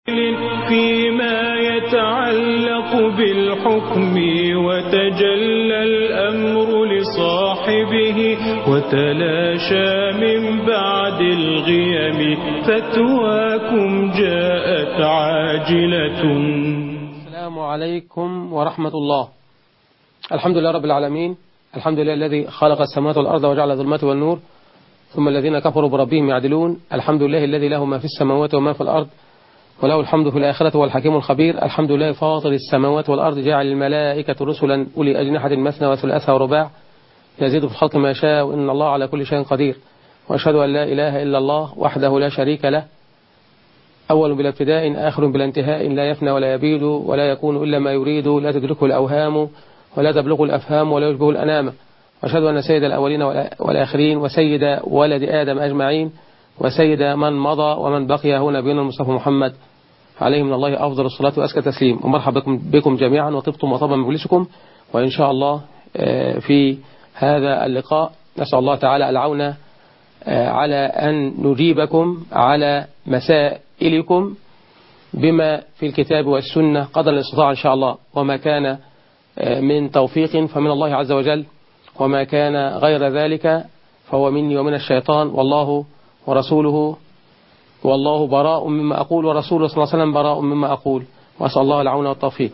فيما يتعلق بالحكم وتجلى الأمر لصاحبه وتلاشى من بعد الغيم فتواكم جاءت عاجلة السلام عليكم ورحمة الله الحمد لله رب العالمين الحمد لله الذي خلق السماوات والأرض وجعل الظلمات والنور ثم الذين كفروا بربهم يعدلون الحمد لله الذي له ما في السماوات وما في الأرض وله الحمد في الآخرة والحكيم الخبير الحمد لله فاطر السماوات والأرض جعل الملائكة رسلا أولي أجنحة مثنى وثلاثة ورباع يزيد في الخلق ما شاء وإن الله على كل شيء قدير وأشهد أن لا إله إلا الله وحده لا شريك له أول بلا ابتداء آخر بلا انتهاء لا يفنى ولا يبيد ولا يكون إلا ما يريد لا تدركه الأوهام ولا تبلغ الأفهام ولا يشبه الأنام وأشهد أن سيد الأولين والآخرين وسيد ولد آدم أجمعين وسيد من مضى ومن بقي هنا نبينا المصطفى محمد عليه من الله أفضل الصلاة وأزكى تسليم ومرحبا بكم, بكم جميعا وطبتم وطاب مجلسكم وإن شاء الله في هذا اللقاء نسأل الله تعالى العون على أن نجيبكم على مسائلكم بما في الكتاب والسنة قدر الاستطاع إن شاء الله وما كان من توفيق فمن الله عز وجل وما كان غير ذلك فهو مني ومن الشيطان والله ورسوله والله براء مما أقول ورسوله صلى الله عليه وسلم براء مما أقول وأسأل الله العون والتوفيق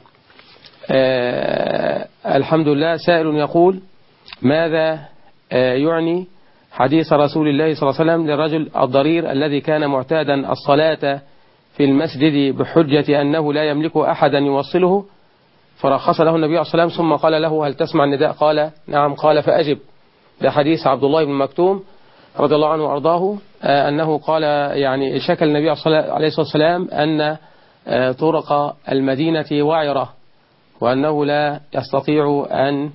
آه الحمد لله سائل يقول ماذا آه يعني حديث رسول الله صلى الله عليه وسلم للرجل الضرير الذي كان معتادا الصلاة في المسجد بحجة أنه لا يملك أحدا يوصله فرخص له النبي صلى الله عليه وسلم ثم قال له هل تسمع النداء قال نعم قال فأجب ده حديث عبد الله بن مكتوم رضي الله عنه وأرضاه أنه قال يعني شكى النبي عليه الصلاة والسلام أن طرق المدينة وعرة وأنه لا يستطيع أن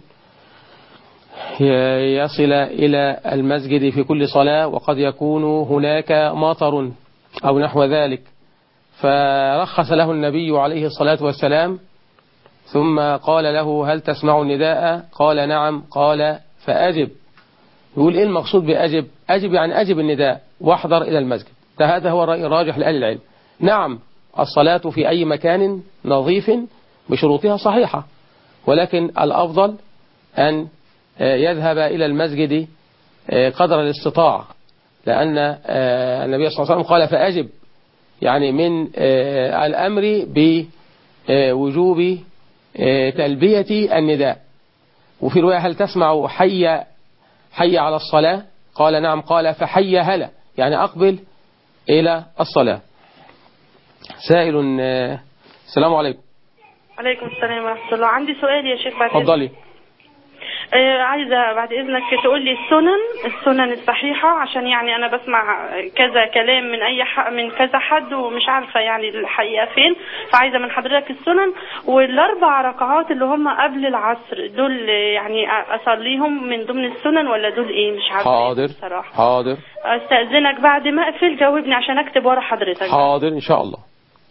يصل إلى المسجد في كل صلاة وقد يكون هناك مطر أو نحو ذلك فرخص له النبي عليه الصلاة والسلام ثم قال له هل تسمع النداء قال نعم قال فأجب يقول إيه المقصود بأجب أجب يعني أجب النداء واحضر إلى المسجد هذا هو الرأي الراجح لأهل العلم نعم الصلاة في أي مكان نظيف بشروطها صحيحة ولكن الأفضل أن يذهب إلى المسجد قدر الاستطاعة لأن النبي صلى الله عليه وسلم قال فأجب يعني من الأمر بوجوب تلبية النداء وفي رواية هل تسمع حي حي على الصلاة قال نعم قال فحي هلا يعني أقبل إلى الصلاة سائل السلام عليكم عليكم السلام ورحمة الله عندي سؤال يا شيخ بعد اتفضلي آه عايزة بعد إذنك تقول لي السنن السنن الصحيحة عشان يعني أنا بسمع كذا كلام من أي حق من كذا حد ومش عارفة يعني الحقيقة فين فعايزة من حضرتك السنن والأربع ركعات اللي هم قبل العصر دول يعني أصليهم من ضمن السنن ولا دول إيه مش عارفة حاضر بصراحة حاضر أستأذنك بعد ما أقفل جاوبني عشان أكتب ورا حضرتك حاضر إن شاء الله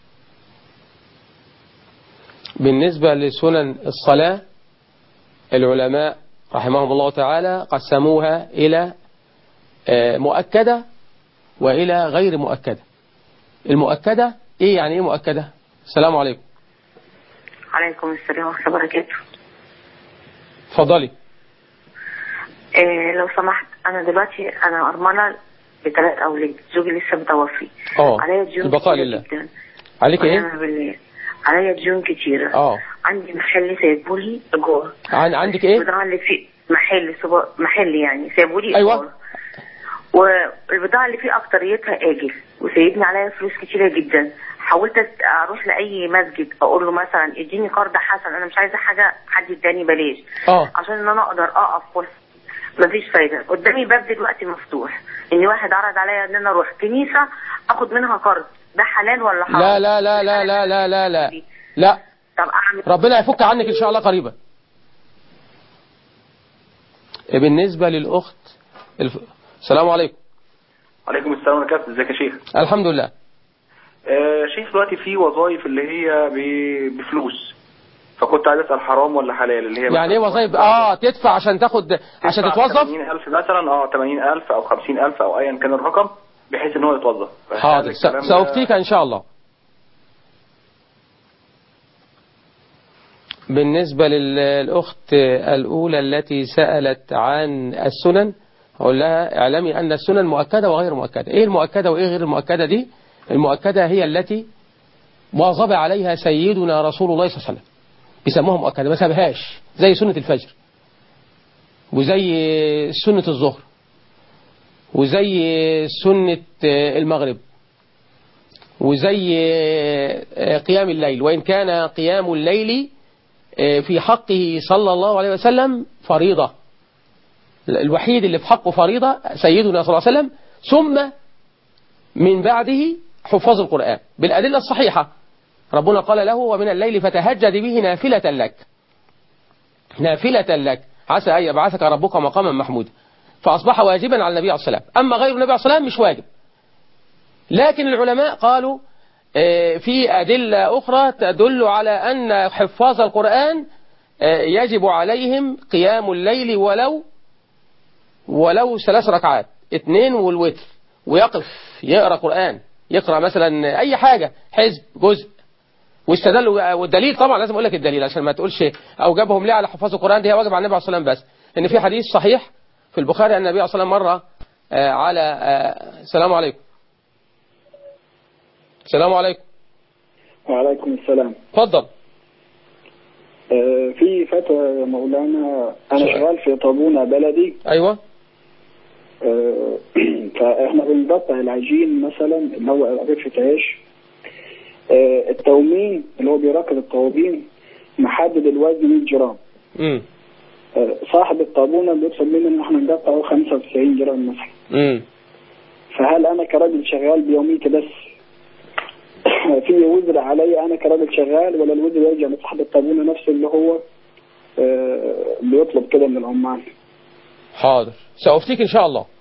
بالنسبة لسنن الصلاة العلماء رحمهم الله تعالى قسموها إلى مؤكدة وإلى غير مؤكدة المؤكدة إيه يعني إيه مؤكدة السلام عليكم عليكم السلام ورحمة الله وبركاته اتفضلي إيه لو سمحت أنا دلوقتي أنا أرملة بثلاث أولاد زوجي لسه متوفي اه عليا ديون البقاء كتيرة لله جدا عليك ايه ونعم بالله عليا ديون كتيرة اه عندي محل سايبولي إيجار عن عندك ايه البضاعة اللي فيه محل سبا... محل يعني سايبولي أيوة. إيجار والبضاعة اللي فيه أكتريتها آجل وسايبني عليا فلوس كتيرة جدا حاولت أت- أروح لأي مسجد أقول له مثلا اديني قرض حسن أنا مش عايزة حاجة حد يداني بلاش اه عشان ان انا اقدر اقف وس- مفيش فايده قدامي باب دلوقتي مفتوح ان واحد عرض عليا ان انا اروح كنيسه اخد منها قرض ده حلال ولا حرام لا لا لا لا لا لا لا لا لا طب اعمل ربنا يفك عنك ان شاء الله قريبا بالنسبة للأخت الف... السلام عليكم عليكم السلام ورحمة الله ازيك يا شيخ الحمد لله آه شيخ دلوقتي في وظائف اللي هي ب- بفلوس فكنت عايز اسال حرام ولا حلال اللي هي يعني ايه وظائف اه تدفع عشان تاخد عشان تتوظف 80000 مثلا اه 80000 او 50000 او ايا كان الرقم بحيث ان هو يتوظف حاضر هل الكلام س- ده- سأفتيك ان شاء الله بالنسبة للأخت الأولى التي سألت عن السنن أقول لها اعلمي أن السنن مؤكدة وغير مؤكدة إيه المؤكدة وإيه غير المؤكدة دي المؤكدة هي التي واظب عليها سيدنا رسول الله صلى الله عليه وسلم بيسموها مؤكدة ما سابهاش زي سنة الفجر وزي سنة الظهر وزي سنة المغرب وزي قيام الليل وإن كان قيام الليل في حقه صلى الله عليه وسلم فريضة الوحيد اللي في حقه فريضة سيدنا صلى الله عليه وسلم ثم من بعده حفاظ القرآن بالأدلة الصحيحة ربنا قال له ومن الليل فتهجد به نافلة لك نافلة لك عسى أن يبعثك ربك مقاما محمودا فأصبح واجبا على النبي عليه الصلاة والسلام أما غير النبي عليه الصلاة والسلام مش واجب لكن العلماء قالوا في أدلة أخرى تدل على أن حفاظ القرآن يجب عليهم قيام الليل ولو ولو ثلاث ركعات اثنين والوتر ويقف يقرأ قرآن يقرأ مثلا أي حاجة حزب جزء واستدلوا والدليل طبعا لازم اقول لك الدليل عشان ما تقولش اوجبهم ليه على حفاظ القران دي هي واجب على النبي عليه الصلاه والسلام بس ان في حديث صحيح في البخاري ان النبي عليه الصلاه والسلام مره على السلام عليكم السلام عليكم وعليكم السلام اتفضل آه في فتوى يا مولانا انا شغال في طابونه بلدي ايوه آه فاحنا بنقطع العجين مثلا اللي هو رغيف عيش آه التومين اللي هو بيراقب الطوابين محدد الوزن 100 جرام امم صاحب الطابونه بيطلب مننا ان احنا نقطعه 95 جرام مثلا امم فهل انا كراجل شغال بيوميتي بس في وزر علي انا كراجل شغال ولا الوزر يرجع لصاحب الطابونه نفسه اللي هو بيطلب كده من العمال حاضر سأفتيك إن شاء الله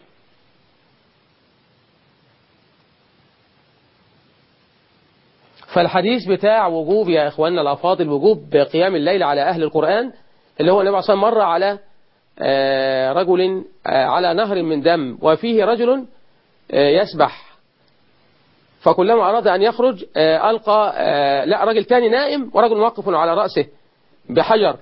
فالحديث بتاع وجوب يا إخواننا الأفاضل وجوب قيام الليل على أهل القرآن اللي هو النبي صلى الله عليه وسلم مر على رجل على نهر من دم وفيه رجل يسبح فكلما أراد أن يخرج ألقى لا رجل تاني نائم ورجل واقف على رأسه بحجر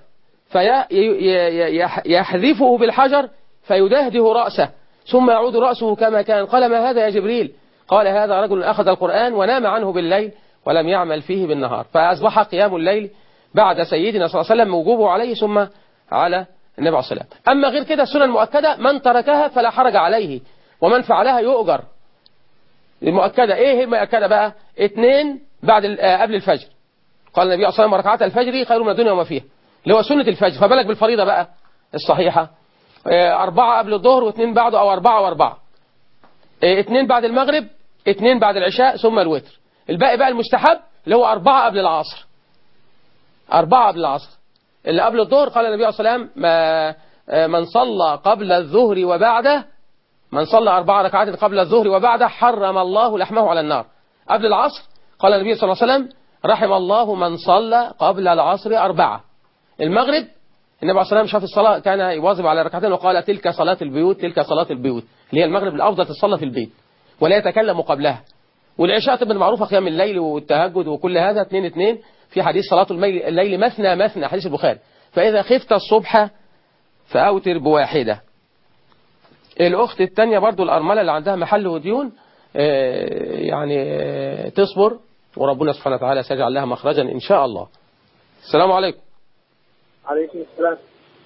فيحذفه بالحجر فيدهده رأسه ثم يعود رأسه كما كان قال ما هذا يا جبريل قال هذا رجل أخذ القرآن ونام عنه بالليل ولم يعمل فيه بالنهار فأصبح قيام الليل بعد سيدنا صلى الله عليه وسلم موجوبه عليه ثم على النبي عليه الصلاة والسلام أما غير كده السنن المؤكدة من تركها فلا حرج عليه ومن فعلها يؤجر المؤكدة ايه هي المؤكدة بقى اثنين بعد قبل الفجر قال النبي صلى الله عليه وسلم ركعات الفجر خير من الدنيا وما فيها اللي هو سنة الفجر فبالك بالفريضة بقى الصحيحة أربعة قبل الظهر واثنين بعده أو أربعة وأربعة اثنين بعد المغرب اثنين بعد العشاء ثم الوتر الباقي بقى المستحب اللي هو أربعة قبل العصر أربعة قبل العصر اللي قبل الظهر قال النبي صلى الله عليه وسلم من صلى قبل الظهر وبعده من صلى أربع ركعات قبل الظهر وبعده حرم الله لحمه على النار قبل العصر قال النبي صلى الله عليه وسلم رحم الله من صلى قبل العصر أربعة المغرب النبي عليه الصلاة والسلام شاف الصلاة كان يواظب على ركعتين وقال تلك صلاة البيوت تلك صلاة البيوت اللي هي المغرب الأفضل تصلى في البيت ولا يتكلم قبلها والعشاء تبقى معروفة قيام الليل والتهجد وكل هذا اثنين اثنين في حديث صلاة الليل مثنى مثنى حديث البخاري فإذا خفت الصبح فأوتر بواحدة الأخت الثانية برضو الأرملة اللي عندها محل وديون يعني تصبر وربنا سبحانه وتعالى سيجعل لها مخرجا إن شاء الله السلام عليكم عليكم السلام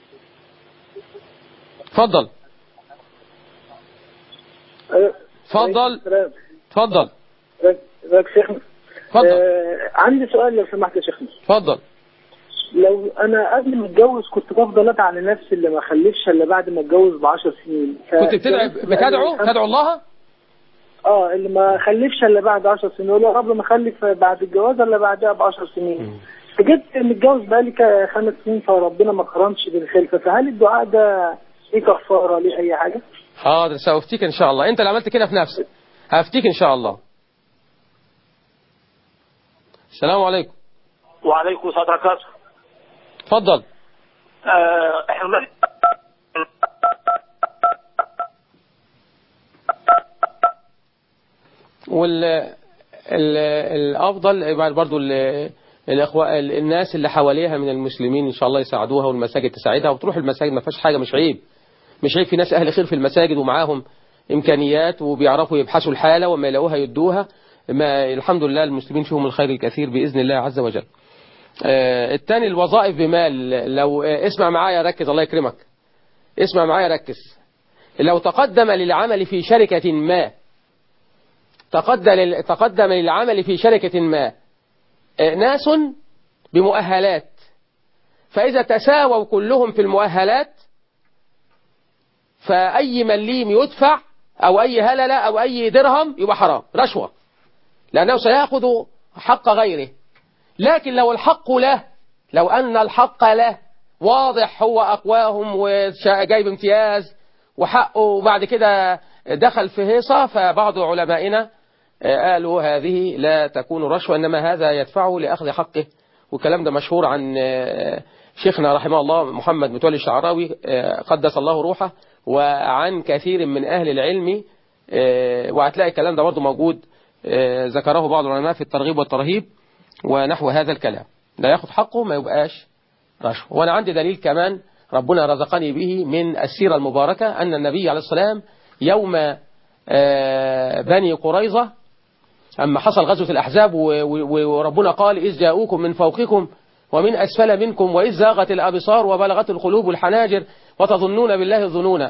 تفضل تفضل تفضل ازيك شيخنا تفضل آه عندي سؤال لو سمحت يا شيخنا تفضل لو انا قبل ما اتجوز كنت بفضل ادعي على نفسي اللي ما اخلفش الا بعد ما اتجوز ب 10 سنين ف... كنت بتدعي بتدعو تدعو الله اه اللي ما اخلفش الا بعد 10 سنين يقول يا رب ما اخلف بعد الجواز الا بعدها ب 10 سنين فجيت متجوز بقالي خمس سنين فربنا ما كرمش بالخلفه فهل الدعاء ده ليه كفاره ليه اي حاجه؟ حاضر سأفتيك إن شاء الله أنت اللي عملت كده في نفسك هفتيك إن شاء الله السلام عليكم وعليكم السلام وبركاته اتفضل آه احنا وال ال- الافضل يبقى برضو ال- الأخوة الناس اللي حواليها من المسلمين إن شاء الله يساعدوها والمساجد تساعدها وتروح المساجد ما فيهاش حاجة مش عيب مش عيب في ناس أهل خير في المساجد ومعاهم إمكانيات وبيعرفوا يبحثوا الحالة وما يلاقوها يدوها ما الحمد لله المسلمين فيهم الخير الكثير بإذن الله عز وجل آه الثاني الوظائف بمال لو آه اسمع معايا ركز الله يكرمك اسمع معايا ركز لو تقدم للعمل في شركة ما تقدم تقدم للعمل في شركة ما ناس بمؤهلات فإذا تساووا كلهم في المؤهلات فأي مليم يدفع أو أي هللة أو أي درهم يبقى حرام رشوة لأنه سيأخذ حق غيره لكن لو الحق له لو أن الحق له واضح هو أقواهم وجايب امتياز وحقه وبعد كده دخل في هيصة فبعض علمائنا قالوا هذه لا تكون رشوة إنما هذا يدفعه لأخذ حقه والكلام ده مشهور عن شيخنا رحمه الله محمد متولي الشعراوي قدس الله روحه وعن كثير من أهل العلم وهتلاقي الكلام ده برضه موجود ذكره بعض العلماء في الترغيب والترهيب ونحو هذا الكلام لا ياخذ حقه ما يبقاش رشوة وأنا عندي دليل كمان ربنا رزقني به من السيرة المباركة أن النبي عليه السلام يوم بني قريظة أما حصل غزوة الأحزاب وربنا قال إذ جاءوكم من فوقكم ومن أسفل منكم وإذ زاغت الأبصار وبلغت القلوب الحناجر وتظنون بالله الظنون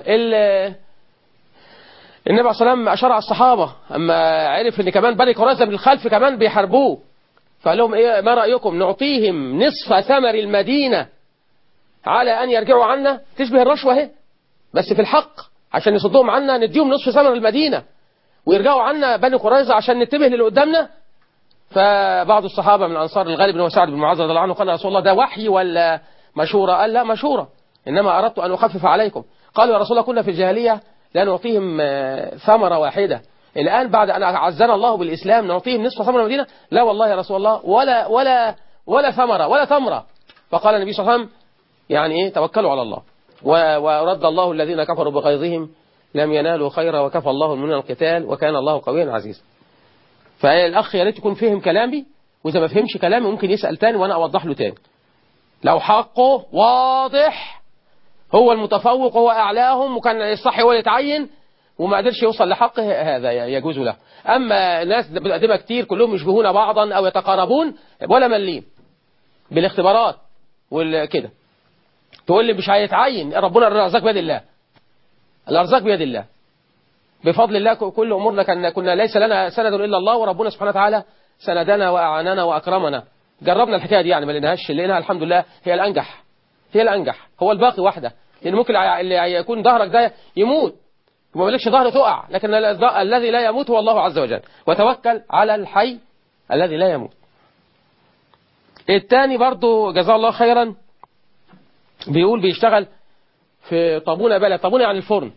النبي عليه الصلاة والسلام أشار على الصحابة أما عرف أن كمان بني قريظة من الخلف كمان بيحاربوه فقال لهم إيه ما رأيكم نعطيهم نصف ثمر المدينة على أن يرجعوا عنا تشبه الرشوة اهي بس في الحق عشان يصدهم عنا نديهم نصف ثمر المدينة ويرجعوا عنا بني قريظة عشان ننتبه للي قدامنا فبعض الصحابة من الأنصار الغالب بن سعد بن معاذ رضي الله عنه قال يا رسول الله ده وحي ولا مشورة قال لا مشورة إنما أردت أن أخفف عليكم قالوا يا رسول الله كنا في الجاهلية لا نعطيهم ثمرة واحدة الآن بعد أن أعزنا الله بالإسلام نعطيهم نصف ثمرة المدينة لا والله يا رسول الله ولا ولا ولا ثمرة ولا تمرة فقال النبي صلى الله عليه وسلم يعني إيه توكلوا على الله ورد الله الذين كفروا بغيظهم لم ينالوا خيرا وكفى الله المؤمنين القتال وكان الله قويا عزيزا فالأخ يا ريت يكون فهم كلامي وإذا ما فهمش كلامي ممكن يسأل تاني وأنا أوضح له تاني لو حقه واضح هو المتفوق هو أعلاهم وكان الصح هو يتعين وما قدرش يوصل لحقه هذا يجوز له أما ناس بتقدمها كتير كلهم يشبهون بعضا أو يتقاربون ولا مليم بالاختبارات وكده تقول لي مش هيتعين ربنا الرزاق بيد الله الأرزاق بيد الله بفضل الله كل أمورنا كنا, كنا ليس لنا سند إلا الله وربنا سبحانه وتعالى سندنا وأعاننا وأكرمنا جربنا الحكاية دي يعني ما لقيناهاش لقيناها الحمد لله هي الأنجح هي الأنجح هو الباقي واحدة لأن ممكن اللي يكون ظهرك ده يموت وما مالكش ظهر تقع لكن الذي لا يموت هو الله عز وجل وتوكل على الحي الذي لا يموت الثاني برضو جزاه الله خيرا بيقول بيشتغل في طابونة بلد طابونة يعني الفرن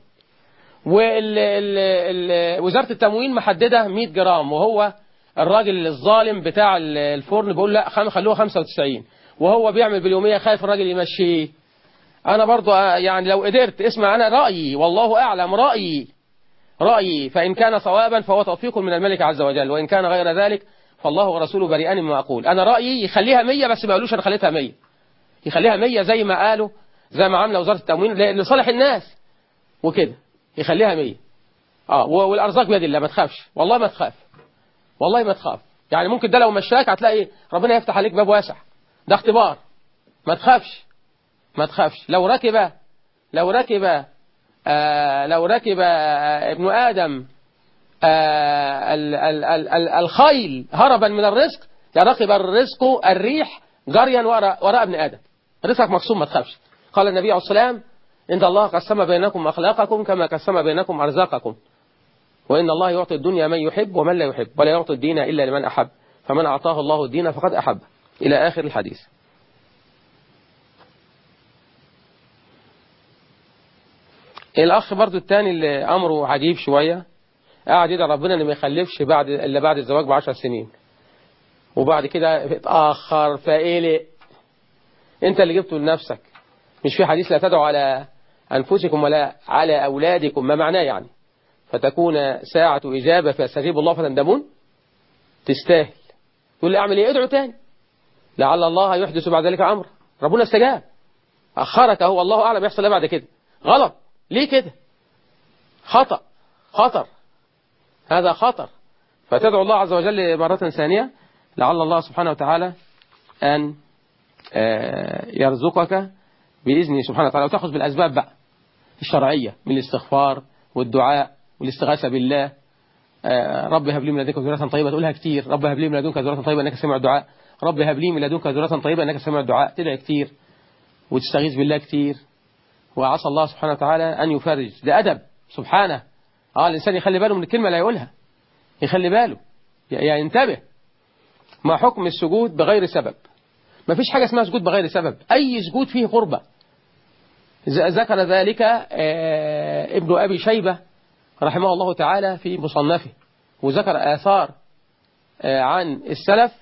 ووزارة التموين محددة 100 جرام وهو الراجل الظالم بتاع الفرن بيقول لا خلوها 95 وهو بيعمل باليومية خايف الراجل يمشيه أنا برضو يعني لو قدرت اسمع أنا رأيي والله أعلم رأيي رأيي فإن كان صوابا فهو توفيق من الملك عز وجل وإن كان غير ذلك فالله ورسوله بريئان مما أقول أنا رأيي يخليها 100 بس ما يقولوش أنا خليتها 100 يخليها 100 زي ما قالوا زي ما عامله وزارة التموين لصالح الناس وكده يخليها 100 اه والارزاق بيد الله ما تخافش والله ما تخاف والله ما تخاف يعني ممكن ده لو مشاك هتلاقي ربنا يفتح عليك باب واسع ده اختبار ما تخافش ما تخافش لو ركب لو ركب آه لو ركب آه ابن آدم آه ال ال ال ال الخيل هربا من الرزق لركب الرزق الريح جريا وراء, وراء ابن آدم رزقك مقسوم ما تخافش قال النبي عليه السلام إن الله قسم بينكم أخلاقكم كما قسم بينكم أرزاقكم وإن الله يعطي الدنيا من يحب ومن لا يحب ولا يعطي الدين إلا لمن أحب فمن أعطاه الله الدين فقد أحب إلى آخر الحديث الأخ برضو الثاني اللي أمره عجيب شوية قاعد يدعي ربنا إن ما يخلفش بعد إلا بعد الزواج بعشر سنين وبعد كده اتأخر فقلق أنت اللي جبته لنفسك مش في حديث لا تدعوا على أنفسكم ولا على أولادكم ما معناه يعني فتكون ساعة إجابة فيستجيب الله فتندمون تستاهل تقول لي أعمل إيه ادعو تاني لعل الله يحدث بعد ذلك أمر ربنا استجاب أخرك هو الله أعلم يحصل إيه بعد كده غلط ليه كده خطأ خطر هذا خطر فتدعو الله عز وجل مرة ثانية لعل الله سبحانه وتعالى أن آه، يرزقك بإذنه سبحانه وتعالى وتأخذ بالأسباب بقى الشرعية من الاستغفار والدعاء والاستغاثة بالله آه، رب هب لي من لدنك ذرية طيبة تقولها كتير رب هب لي من لدنك ذرية طيبة انك سميع الدعاء رب هب لي من لدنك ذرية طيبة انك سميع الدعاء تدعي كتير وتستغيث بالله كتير وعسى الله سبحانه وتعالى أن يفرج ده أدب سبحانه اه الإنسان يخلي باله من الكلمة اللي هيقولها يخلي باله يعني ينتبه ما حكم السجود بغير سبب ما فيش حاجة اسمها سجود بغير سبب أي سجود فيه قربة ز- ذكر ذلك آه، ابن أبي شيبة رحمه الله تعالى في مصنفه وذكر آثار آه، عن السلف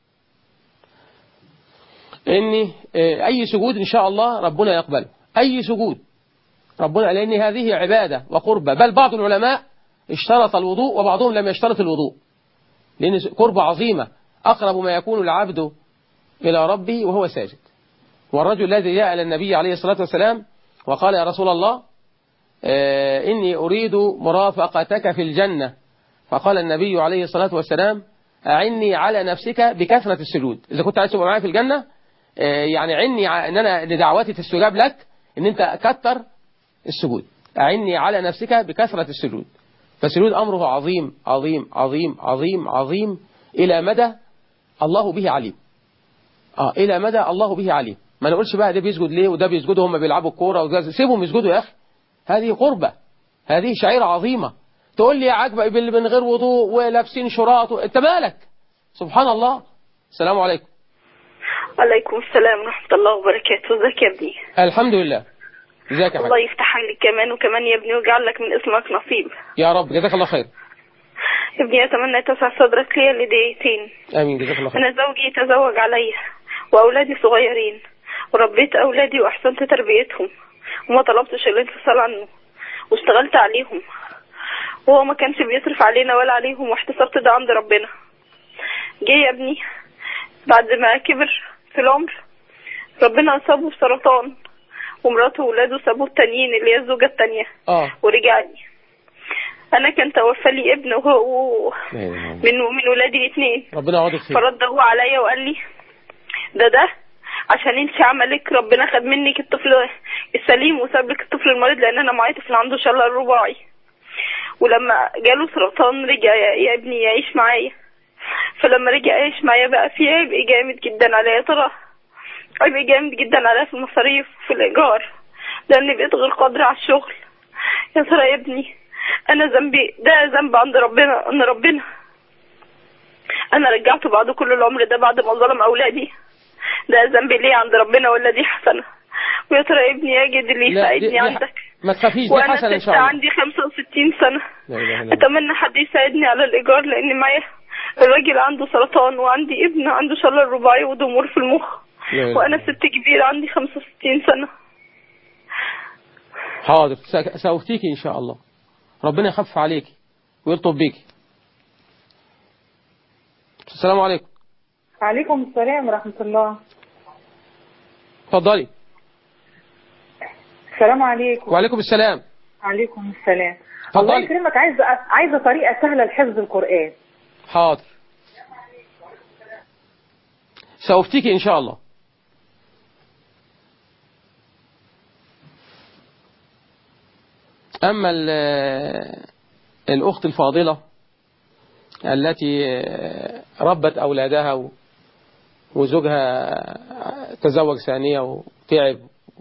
ان آه، اي سجود ان شاء الله ربنا يقبله اي سجود ربنا لان هذه عباده وقربه بل بعض العلماء اشترط الوضوء وبعضهم لم يشترط الوضوء لان قربه عظيمه اقرب ما يكون العبد الى ربه وهو ساجد والرجل الذي جاء الى النبي عليه الصلاه والسلام وقال يا رسول الله آه، اني اريد مرافقتك في الجنه فقال النبي عليه الصلاه والسلام أعني على نفسك بكثرة السجود إذا كنت عايز تبقى معايا في الجنة آه، يعني عني ع- إن أنا لدعوتي تستجاب لك إن أنت كتر السجود أعني على نفسك بكثرة السجود فالسجود أمره عظيم عظيم عظيم عظيم عظيم إلى مدى الله به عليم آه إلى مدى الله به عليم ما نقولش بقى ده بيسجد ليه وده بيسجدوا هم بيلعبوا الكورة وده سيبهم يسجدوا يا أخي هذه قربة هذه شعيرة عظيمة تقول لي يا عجبة باللي من غير وضوء ولابسين شراط و... انت مالك سبحان الله السلام عليكم عليكم السلام ورحمة الله وبركاته ازيك يا ابني الحمد لله ازيك يا الله حاج يفتح عليك كمان وكمان يا ابني ويجعل لك من اسمك نصيب يا رب جزاك الله خير يا ابني أتمنى تسع صدرك ليا لدقيقتين امين جزاك الله خير أنا زوجي تزوج عليا وأولادي صغيرين وربيت أولادي وأحسنت تربيتهم وما طلبتش الانفصال عنه واشتغلت عليهم وهو ما كانش بيصرف علينا ولا عليهم واحتسبت ده عند ربنا جه يا ابني بعد ما كبر في العمر ربنا أصابه بسرطان ومراته وولاده سابوه التانيين اللي هي الزوجة التانية اه ورجع لي أنا كان توفى لي ابن وهو لا إله إلا الله. من من ولادي اثنين ربنا يعوضك خير فرد هو عليا وقال لي ده ده عشان انت عملك ربنا خد منك الطفل السليم وساب لك الطفل المريض لان انا معايا طفل عنده شلل رباعي ولما جاله سرطان رجع يا يا ابني يعيش معايا فلما رجع يعيش معايا بقى في عبء جامد جدا عليا يا ترى عبء جامد جدا عليا في المصاريف وفي الايجار لان بقيت غير قادرة على الشغل يا ترى يا ابني انا ذنبي ده ذنب عند ربنا ان ربنا انا رجعته بعد كل العمر ده بعد ما ظلم اولادي ده ذنبي ليه عند ربنا ولا دي حسنه ويا ترى ابني يجد اللي لا، دي- يساعدني دي ح- عندك ما تخافيش دي وانا حسنة ان ست شاء الله عندي 65 سنه لا اله الا الله اتمنى حد يساعدني على الايجار لان معايا الراجل عنده سرطان وعندي ابن عنده شلل رباعي وضمور في المخ لا إله إلا وانا الله. ست كبيره عندي 65 سنه حاضر سا- سأفتيكي ان شاء الله ربنا يخفف عليكي ويلطف بيكي السلام عليكم عليكم السلام ورحمة الله اتفضلي السلام عليكم وعليكم السلام عليكم السلام اتفضلي. الله يكرمك عايزة عايزة طريقة سهلة لحفظ القرآن حاضر سأفتيكي إن شاء الله أما ال- الأخت الفاضلة التي ربت أولادها و- وزوجها تزوج ثانية وتعب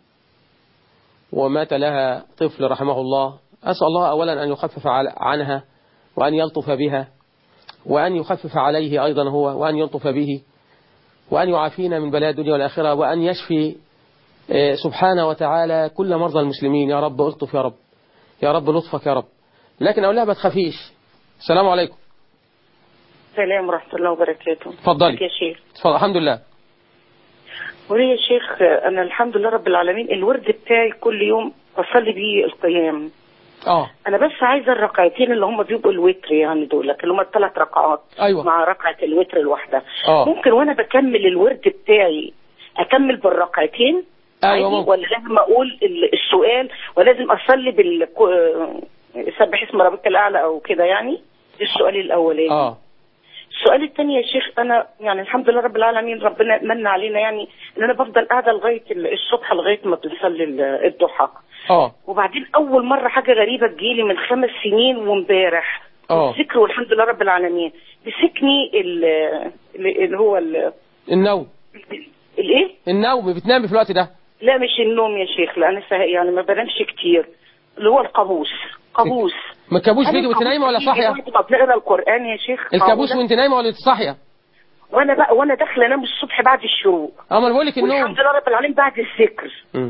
ومات لها طفل رحمه الله أسأل الله أولا أن يخفف عل- عنها وأن يلطف بها وأن يخفف عليه أيضا هو وأن يلطف به وأن يعافينا من بلاء الدنيا والآخرة وأن يشفي آه، سبحانه وتعالى كل مرضى المسلمين يا رب ألطف يا رب يا رب لطفك يا رب لكن أقول لها ما تخافيش السلام عليكم السلام ورحمة الله وبركاته اتفضلي. ازيك يا شيخ اتفضل الحمد لله ولي يا شيخ أنا الحمد لله رب العالمين الورد بتاعي كل يوم بصلي بيه القيام اه انا بس عايزه الركعتين اللي هم بيبقوا الوتر يعني دول اللي هم الثلاث ركعات أيوة. مع ركعه الوتر الواحده آه. ممكن وانا بكمل الورد بتاعي اكمل بالركعتين أيوة عادي ممكن. ولا لازم اقول ال- السؤال ولازم اصلي بال سبح اسم ربك الاعلى او كده يعني ده السؤال الاولاني اه السؤال الثاني يا شيخ انا يعني الحمد لله رب العالمين ربنا من علينا يعني ان انا بفضل قاعده لغايه ال- الصبح لغايه ما بنصلي ال- الضحى اه وبعدين اول مره حاجه غريبه تجيلي من خمس سنين وامبارح اه ذكر والحمد لله رب العالمين مسكني ال- اللي هو ال- النوم الايه النوم بتنامي في الوقت ده لا مش النوم يا شيخ لا انا سه- يعني ما بنامش كتير اللي هو القابوس قابوس ما الكابوس أنا بيجي وانت القابوس نايمه ولا بيجي صاحيه بعد ما بنقرا القران يا شيخ الكابوس معقولة؟ وانت نايمه ولا انت صاحيه وانا بقى وانا داخله انام الصبح بعد الشروق اه ما انا بقول لك النوم والحمد لله رب العالمين بعد الذكر مم.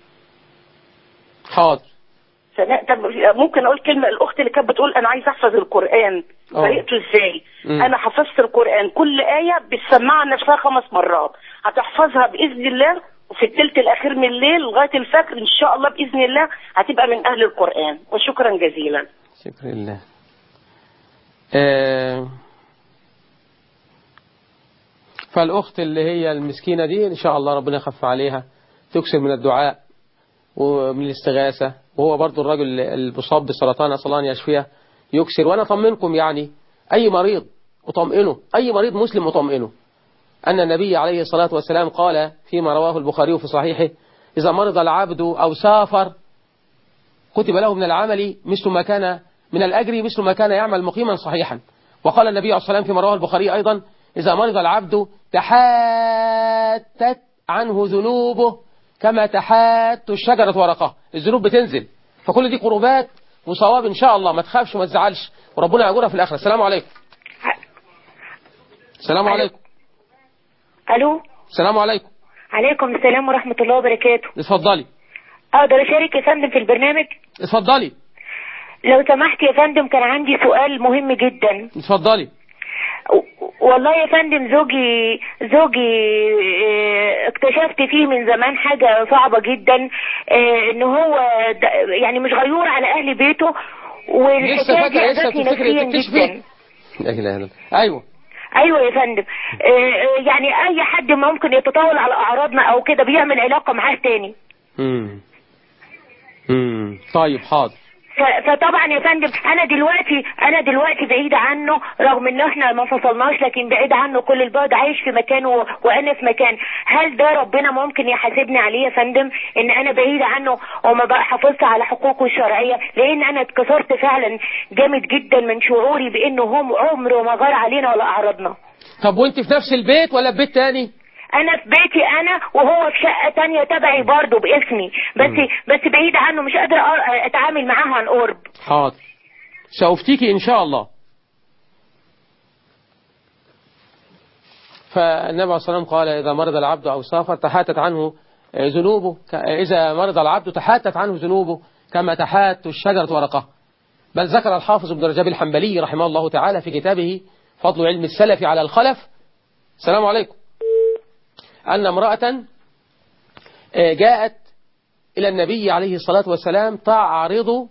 حاضر فلا طب ممكن اقول كلمه الاخت اللي كانت بتقول انا عايزه احفظ القران آه. طريقته ازاي مم. انا حفظت القران كل ايه بتسمعها نفسها خمس مرات هتحفظها باذن الله وفي الثلث الاخير من الليل لغايه الفجر ان شاء الله باذن الله هتبقى من اهل القران وشكرا جزيلا شكر لله آه فالأخت اللي هي المسكينة دي إن شاء الله ربنا يخف عليها تكسر من الدعاء ومن الاستغاثة وهو برضو الرجل المصاب بسرطان أسأل الله أن يشفيه يكسر وأنا أطمنكم يعني أي مريض أطمئنه أي مريض مسلم أطمئنه أن النبي عليه الصلاة والسلام قال فيما رواه البخاري في صحيحه إذا مرض العبد أو سافر كتب له من العمل مثل ما كان من الأجر مثل ما كان يعمل مقيما صحيحا وقال النبي عليه الصلاة والسلام فيما رواه البخاري أيضا إذا مرض العبد تحاتت عنه ذنوبه كما تحات الشجرة ورقة الذنوب بتنزل فكل دي قربات وصواب إن شاء الله ما تخافش وما تزعلش وربنا يأجرها في الآخرة السلام عليكم السلام عليكم الو السلام عليكم عليكم السلام ورحمة الله وبركاته اتفضلي اقدر اشارك يا فندم في البرنامج اتفضلي لو سمحت يا فندم كان عندي سؤال مهم جدا اتفضلي و- والله يا فندم زوجي زوجي آه، اكتشفت فيه من زمان حاجة صعبة جدا آه، ان هو د- يعني مش غيور على اهل بيته لسه والحكاية دي فاكرة لسه اذتني بتفتكري نفسيا تكتشفي جدا لا اله الا الله ايوه ايوه يا فندم آه، آه، يعني اي حد ممكن يتطاول على اعراضنا او كده بيعمل علاقة معاه تاني امم امم طيب حاضر ف- فطبعا يا فندم انا دلوقتي انا دلوقتي بعيدة عنه رغم ان احنا ما فصلناش لكن بعيد عنه كل البعد عايش في مكان و... وانا في مكان هل ده ربنا ممكن يحاسبني عليه يا فندم ان انا بعيدة عنه وما بقى حافظت على حقوقه الشرعية لان انا اتكسرت فعلا جامد جدا من شعوري بانه هم عمره ما غار علينا ولا اعرضنا طب وانت في نفس البيت ولا في بيت تاني انا في بيتي انا وهو في شقة تانية تبعي برضه باسمي بس بس بعيد عنه مش قادرة أ- اتعامل معاه عن قرب حاضر سأفتيكي إن شاء الله فالنبي عليه الصلاة والسلام قال إذا مرض العبد أو سافر تحاتت عنه ذنوبه ك- إذا مرض العبد تحاتت عنه ذنوبه كما تحات الشجرة ورقه بل ذكر الحافظ ابن رجب الحنبلي رحمه الله تعالى في كتابه فضل علم السلف على الخلف السلام عليكم أن امرأة آه، جاءت إلى النبي عليه الصلاة والسلام تعرض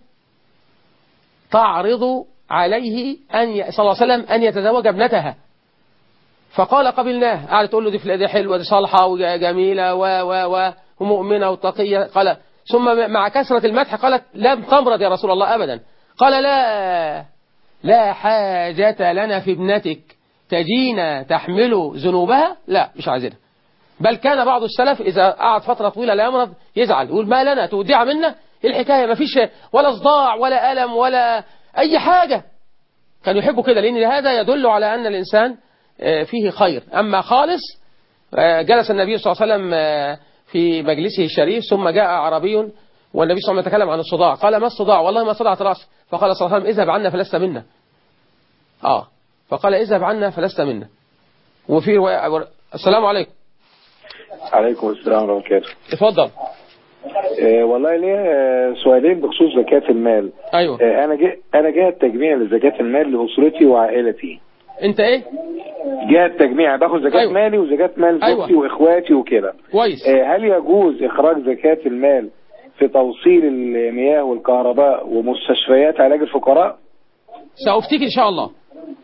تعرض عليه أن ي... صلى الله عليه وسلم أن يتزوج ابنتها فقال قبلناه قعدت تقول له دي فل- دي حلوة دي صالحة وجميلة و و و ومؤمنة وتقية قال ثم مع كثرة المدح قالت لم تمرض يا رسول الله أبدا قال لا لا حاجة لنا في ابنتك تجينا تحمل ذنوبها لا مش عايزينها بل كان بعض السلف إذا قعد فترة طويلة لا يمرض يزعل يقول ما لنا تودع منا إيه الحكاية ما فيش ولا صداع ولا ألم ولا أي حاجة كانوا يحبوا كده لأن هذا يدل على أن الإنسان آه، فيه خير أما خالص آه، جلس النبي صلى الله عليه وسلم آه، في مجلسه الشريف ثم جاء أعرابي والنبي صلى الله عليه وسلم يتكلم عن الصداع قال ما الصداع والله ما صدعت رأسي فقال صلى الله عليه وسلم اذهب عنا فلست منا آه فقال اذهب عنا فلست منا وفي رواية السلام عليكم عليكم السلام ورحمة الله وبركاته اتفضل آه والله ليه آه، سؤالين بخصوص زكاة المال ايوه آه انا جاء انا جاء التجميع لزكاة المال لأسرتي وعائلتي انت ايه جاء التجميع باخد زكاة أيوة. مالي وزكاة مال أيوة. زوجتي واخواتي وكده كويس آه هل يجوز اخراج زكاة المال في توصيل المياه والكهرباء ومستشفيات علاج الفقراء سأفتيك إن شاء الله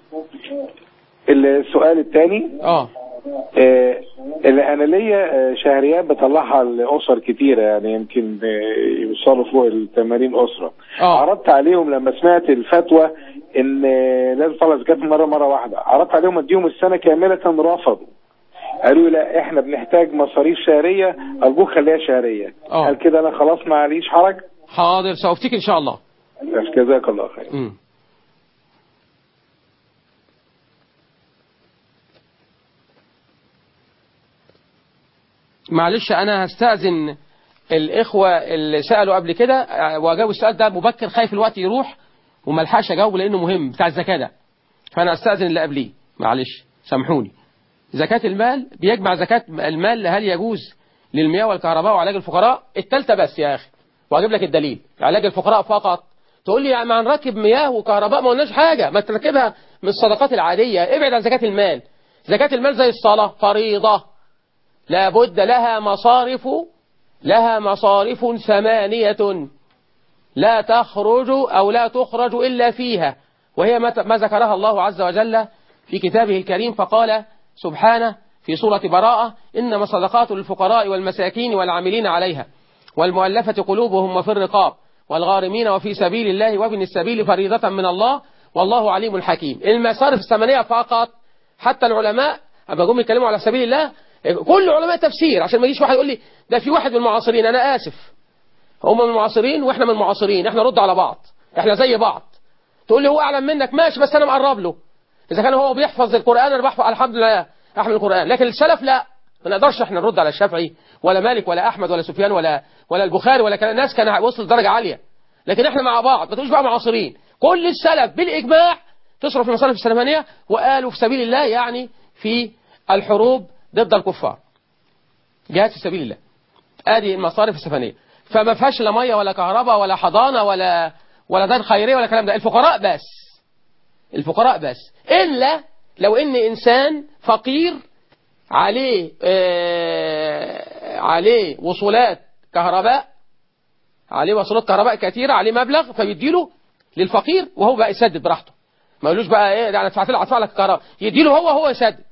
السؤال الثاني اه آه، اللي انا ليا آه، شهريات بطلعها لاسر كتيره يعني يمكن آه، يوصلوا فوق ال 80 اسره آه. عرضت عليهم لما سمعت الفتوى ان آه، لازم تطلع زكاه مره مره واحده عرضت عليهم اديهم السنه كامله رفضوا قالوا لي لا احنا بنحتاج مصاريف شهريه ارجوك خليها شهريه آه. هل كده انا خلاص معليش حرج حاضر سأفتيك إن شاء الله بس جزاك الله خير مم. معلش انا هستأذن الاخوة اللي سألوا قبل كده آه، واجاوب السؤال ده مبكر خايف الوقت يروح وما الحقش اجاوبه لانه مهم بتاع الزكاة ده فانا استأذن اللي قبليه معلش سامحوني زكاة المال بيجمع زكاة المال هل يجوز للمياه والكهرباء وعلاج الفقراء التالتة بس يا اخي واجيب لك الدليل علاج الفقراء فقط تقول لي يعني ما هنركب مياه وكهرباء ما قلناش حاجة ما تركبها من الصدقات العادية ابعد عن زكاة المال زكاة المال زي الصلاة فريضة لابد لها مصارف لها مصارف ثمانية لا تخرج أو لا تخرج إلا فيها وهي ما ما ذكرها الله عز وجل في كتابه الكريم فقال سبحانه في سورة براءة إنما صدقات للفقراء والمساكين والعاملين عليها والمؤلفة قلوبهم وفي الرقاب والغارمين وفي سبيل الله وابن السبيل فريضة من الله والله عليم حكيم المصارف الثمانية فقط حتى العلماء أما جم يتكلموا على سبيل الله كل علماء تفسير عشان ما يجيش واحد يقول لي ده في واحد من المعاصرين أنا آسف هم من المعاصرين واحنا من المعاصرين احنا نرد على بعض احنا زي بعض تقول لي هو اعلم منك ماشي بس انا مقرب له اذا كان هو بيحفظ القران انا بحفظ الحمد لله احمل القران لكن السلف لا ما نقدرش احنا نرد على الشافعي ولا مالك ولا احمد ولا سفيان ولا ولا البخاري ولا كان الناس كان وصل درجه عاليه لكن احنا مع بعض ما تقولش بقى معاصرين كل السلف بالاجماع تصرف المصارف الثمانيه وقالوا في سبيل الله يعني في الحروب ضد الكفار جهاد في سبيل الله ادي المصارف الثمانيه فما فيهاش لا ميه ولا كهرباء ولا حضانه ولا ولا دار خيريه ولا كلام ده الفقراء بس الفقراء بس الا لو ان انسان فقير عليه آه عليه وصولات كهرباء عليه وصولات كهرباء كثيره عليه مبلغ فبيديله للفقير وهو بقى يسدد براحته ما يقولوش بقى ايه ده انا دفعت له ادفع لك الكهرباء يديله هو هو يسدد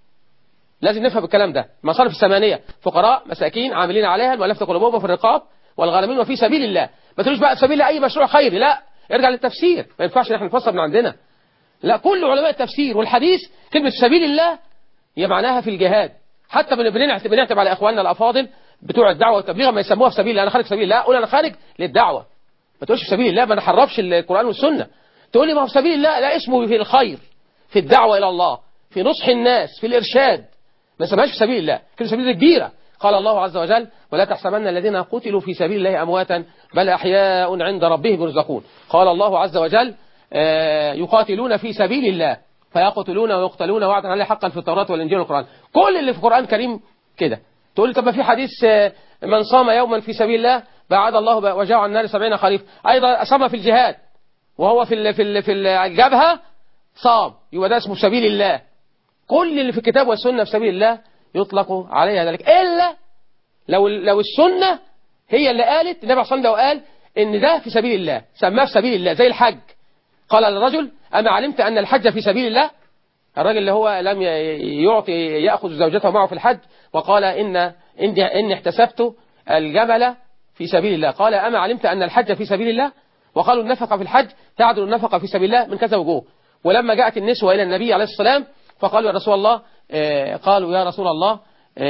لازم نفهم الكلام ده مصارف الثمانية فقراء مساكين عاملين عليها المؤلفة قلوبهم في الرقاب والغارمين وفي سبيل الله ما تقولوش بقى في سبيل الله أي مشروع خيري لا ارجع للتفسير ما ينفعش نحن نفسر من عندنا لا كل علماء التفسير والحديث كلمة سبيل الله هي معناها في الجهاد حتى بن- بنعتب بنعتب على اخواننا الافاضل بتوع الدعوه والتبليغ ما يسموها في سبيل الله انا خارج في سبيل الله قول انا خارج للدعوه ما تقولش في سبيل الله ما نحرفش القران والسنه تقول لي ما هو في سبيل الله لا اسمه في الخير في الدعوه الى الله في نصح الناس في الارشاد ما سماش في سبيل الله كلمة سبيل الله كبيرة قال الله عز وجل ولا تحسبن الذين قتلوا في سبيل الله أمواتا بل أحياء عند ربهم يرزقون قال الله عز وجل آه، يقاتلون في سبيل الله فيقتلون ويقتلون وعدا عليه حقا في التوراة والإنجيل والقرآن كل اللي في القرآن الكريم كده تقول لي طب ما في حديث آه، من صام يوما في سبيل الله بعد الله وجاء عن النار سبعين خريف أيضا صام في الجهاد وهو في ال- في ال- في الجبهة صام يبقى ده اسمه سبيل الله كل اللي في الكتاب والسنة في سبيل الله يطلق عليها ذلك إلا لو لو السنة هي اللي قالت النبي صلى الله عليه وسلم قال إن ده في سبيل الله سماه في سبيل الله زي الحج قال للرجل أما علمت أن الحج في سبيل الله الراجل اللي هو لم ي- يعطي يأخذ زوجته معه في الحج وقال إن إني, إني احتسبت الجمل في سبيل الله قال أما علمت أن الحج في سبيل الله وقالوا النفقة في الحج تعدل النفقة في سبيل الله من كذا وجوه ولما جاءت النسوة إلى النبي عليه السلام فقالوا يا رسول الله آه، قالوا يا رسول الله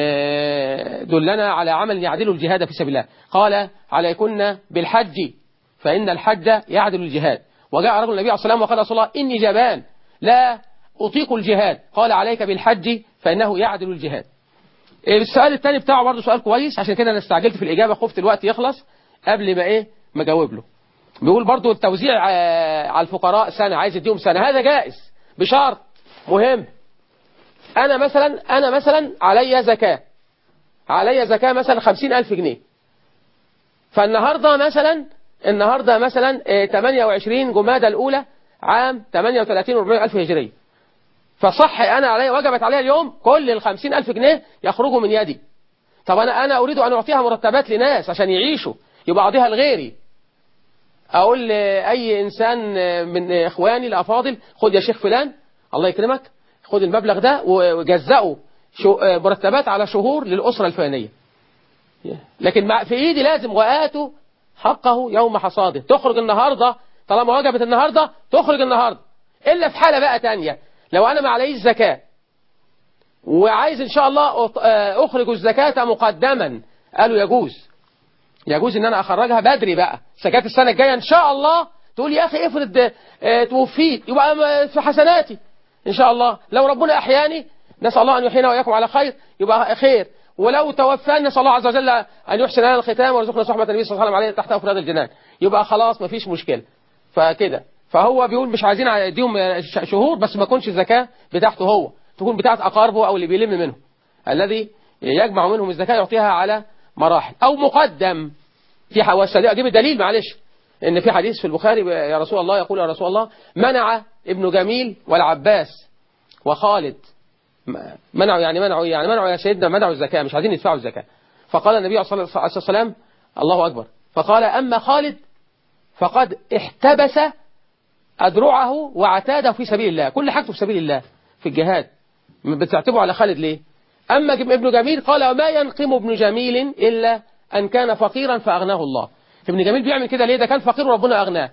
آه، دلنا على عمل يعدل الجهاد في سبيل الله قال عليكن بالحج فإن الحج يعدل الجهاد وجاء رجل النبي عليه الصلاة والسلام وقال يا رسول الله إني جبان لا أطيق الجهاد قال عليك بالحج فإنه يعدل الجهاد إيه، السؤال الثاني بتاعه برضه سؤال كويس عشان كده انا استعجلت في الإجابة خفت الوقت يخلص قبل ما إيه ما أجاوب له بيقول برضه التوزيع آه، على الفقراء سنة عايز يديهم سنة هذا جائز بشرط مهم أنا مثلا أنا مثلا عليا زكاة عليا زكاة مثلا خمسين ألف جنيه فالنهاردة مثلا النهاردة مثلا آه، 28 جمادى الأولى عام 38 و400 ألف هجرية فصح أنا علي وجبت عليها اليوم كل ال 50 ألف جنيه يخرجوا من يدي طب أنا أنا أريد أن أعطيها مرتبات لناس عشان يعيشوا يبقى أعطيها لغيري أقول لأي إنسان من إخواني الأفاضل خد يا شيخ فلان الله يكرمك خد المبلغ ده وجزأه شو- مرتبات على شهور للأسرة الفلانية لكن مع- في إيدي لازم وآتوا حقه يوم حصاده تخرج النهاردة طالما وجبت النهاردة تخرج النهاردة إلا في حالة بقى تانية لو أنا ما عليش زكاة وعايز إن شاء الله أط- آه، أخرج الزكاة مقدما قالوا يجوز يجوز إن أنا أخرجها بدري بقى زكاة السنة الجاية إن شاء الله تقول يا أخي افرض آه، توفيت يبقى م- في حسناتي إن شاء الله لو ربنا أحياني نسأل الله أن يحيينا وإياكم على خير يبقى خير ولو توفانا نسأل الله عز وجل أن يحسن لنا الختام ويرزقنا صحبة النبي صلى الله عليه وسلم عليه تحت أفراد الجنان يبقى خلاص مفيش مشكلة فكده فهو بيقول مش عايزين يديهم ش- شهور بس ما تكونش الزكاة بتاعته هو تكون بتاعت أقاربه أو اللي بيلم منهم الذي يجمع منهم الزكاة يعطيها على مراحل أو مقدم في حواس أجيب الدليل معلش إن في حديث في البخاري يا رسول الله يقول يا رسول الله منع ابن جميل والعباس وخالد منعوا يعني منعوا يعني منعوا يا سيدنا منعوا الزكاة مش عايزين يدفعوا الزكاة فقال النبي صلى الله عليه وسلم الله أكبر فقال أما خالد فقد احتبس أدرعه وعتاده في سبيل الله كل حاجته في سبيل الله في الجهاد بتعتبوا على خالد ليه أما ابن جميل قال وما ينقم ابن جميل إلا أن كان فقيرا فأغناه الله ابن جميل بيعمل كده ليه ده كان فقير وربنا أغناه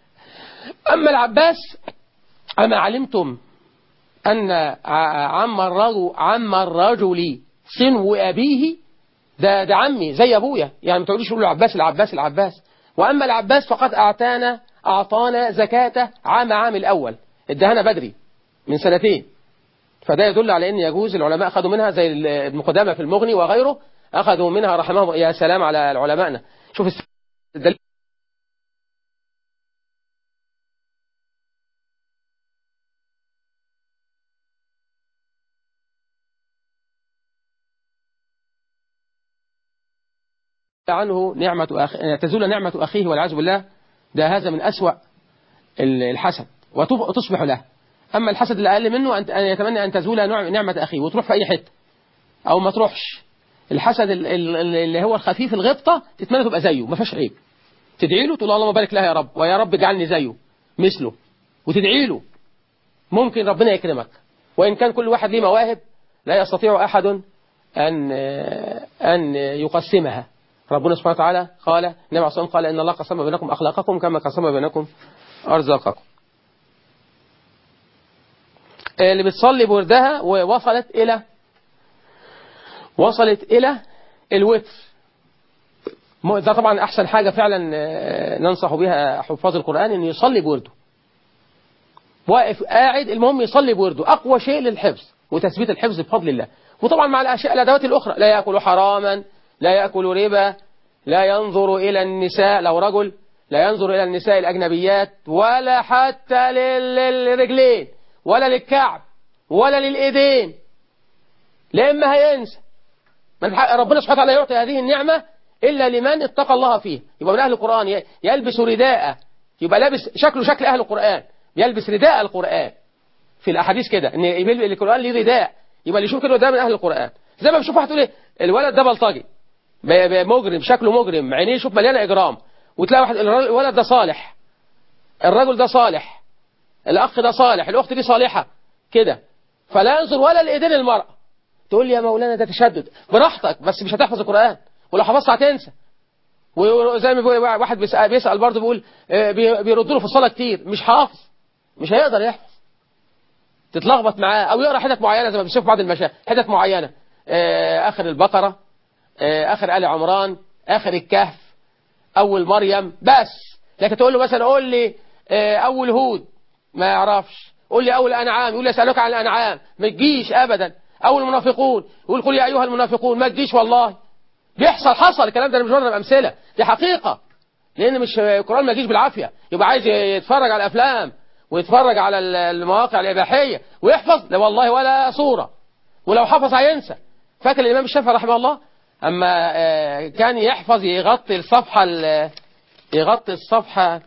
أما العباس أما علمتم أن ع- عم الرجل عم الرجل سنو أبيه ده ده عمي زي أبويا يعني ما تقوليش قولوا العباس العباس العباس وأما العباس فقد أعطانا أعطانا زكاته عام عام الأول ادهنا بدري من سنتين فده يدل على أن يجوز العلماء أخذوا منها زي ال- ابن قدامة في المغني وغيره أخذوا منها رحمه يا سلام على علمائنا شوف الس- الدليل عنه نعمة أخ... تزول نعمة أخيه والعياذ بالله ده هذا من أسوأ ال- الحسد وتف- وتصبح له أما الحسد اللي أقل منه أن أن يتمنى أن تزول نوع- نعمة أخيه وتروح في أي حتة أو ما تروحش الحسد ال- ال- اللي هو الخفيف الغبطة تتمنى تبقى زيه ما فيهاش عيب تدعي له تقول اللهم بارك لها يا رب ويا رب اجعلني زيه مثله وتدعي له ممكن ربنا يكرمك وإن كان كل واحد ليه مواهب لا يستطيع أحد أن أن يقسمها ربنا سبحانه وتعالى قال النبي عليه الصلاة والسلام قال إن الله قسم بينكم أخلاقكم كما قسم بينكم أرزاقكم اللي بتصلي بوردها ووصلت إلى وصلت إلى الوتر م- ده طبعا أحسن حاجة فعلا آه، ننصح بها حفاظ القرآن إن يصلي بورده واقف قاعد المهم يصلي بورده أقوى شيء للحفظ وتثبيت الحفظ بفضل الله وطبعا مع الأشياء الأدوات الأخرى لا يأكل حراما لا يأكل ربا لا ينظر إلى النساء لو رجل لا ينظر إلى النساء الأجنبيات ولا حتى لل- للرجلين ولا للكعب ولا للإيدين لإما هينسى من حق ربنا سبحانه وتعالى يعطي هذه النعمة إلا لمن اتقى الله فيه يبقى من أهل القرآن ي- يلبس رداء يبقى لابس شكله شكل أهل القرآن يلبس رداء القرآن في الأحاديث كده إن يبل- القرآن ليه رداء يبقى اللي يشوف كده ده من أهل القرآن زي ما بشوف واحد تقول إيه الولد ده بلطجي ب- ب- مجرم شكله مجرم عينيه يشوف مليانة إجرام وتلاقي واحد الر- الولد ده صالح الرجل ده صالح الأخ ده صالح الأخت دي صالحة كده فلا ينظر ولا لإيدين المرأة تقول لي يا مولانا ده تشدد براحتك بس مش هتحفظ القرآن ولو حفظت هتنسى وزي ما بيقول واحد بيسأل, بيسأل برضه بيقول آه، بي- بيردوا له في الصلاة كتير مش حافظ مش هيقدر يحفظ تتلخبط معاه او يقرا حتت معينه زي ما بنشوف بعض المشايخ حتت معينه آه، اخر البقره آه، اخر ال عمران اخر الكهف اول مريم بس لكن تقول له مثلا قول لي آه، اول هود ما يعرفش قول لي اول انعام يقول لي اسالك عن الانعام ما تجيش ابدا اول المنافقون يقول قل يا ايها المنافقون ما تجيش والله بيحصل حصل الكلام ده انا مش بضرب امثله دي حقيقه لان مش القران ما يجيش بالعافيه يبقى عايز يتفرج على الافلام ويتفرج على ال- المواقع الاباحيه ويحفظ لا والله ولا صوره ولو حفظ هينسى فاكر الامام الشافعي رحمه الله اما آه، كان يحفظ يغطي الصفحه ال- يغطي الصفحه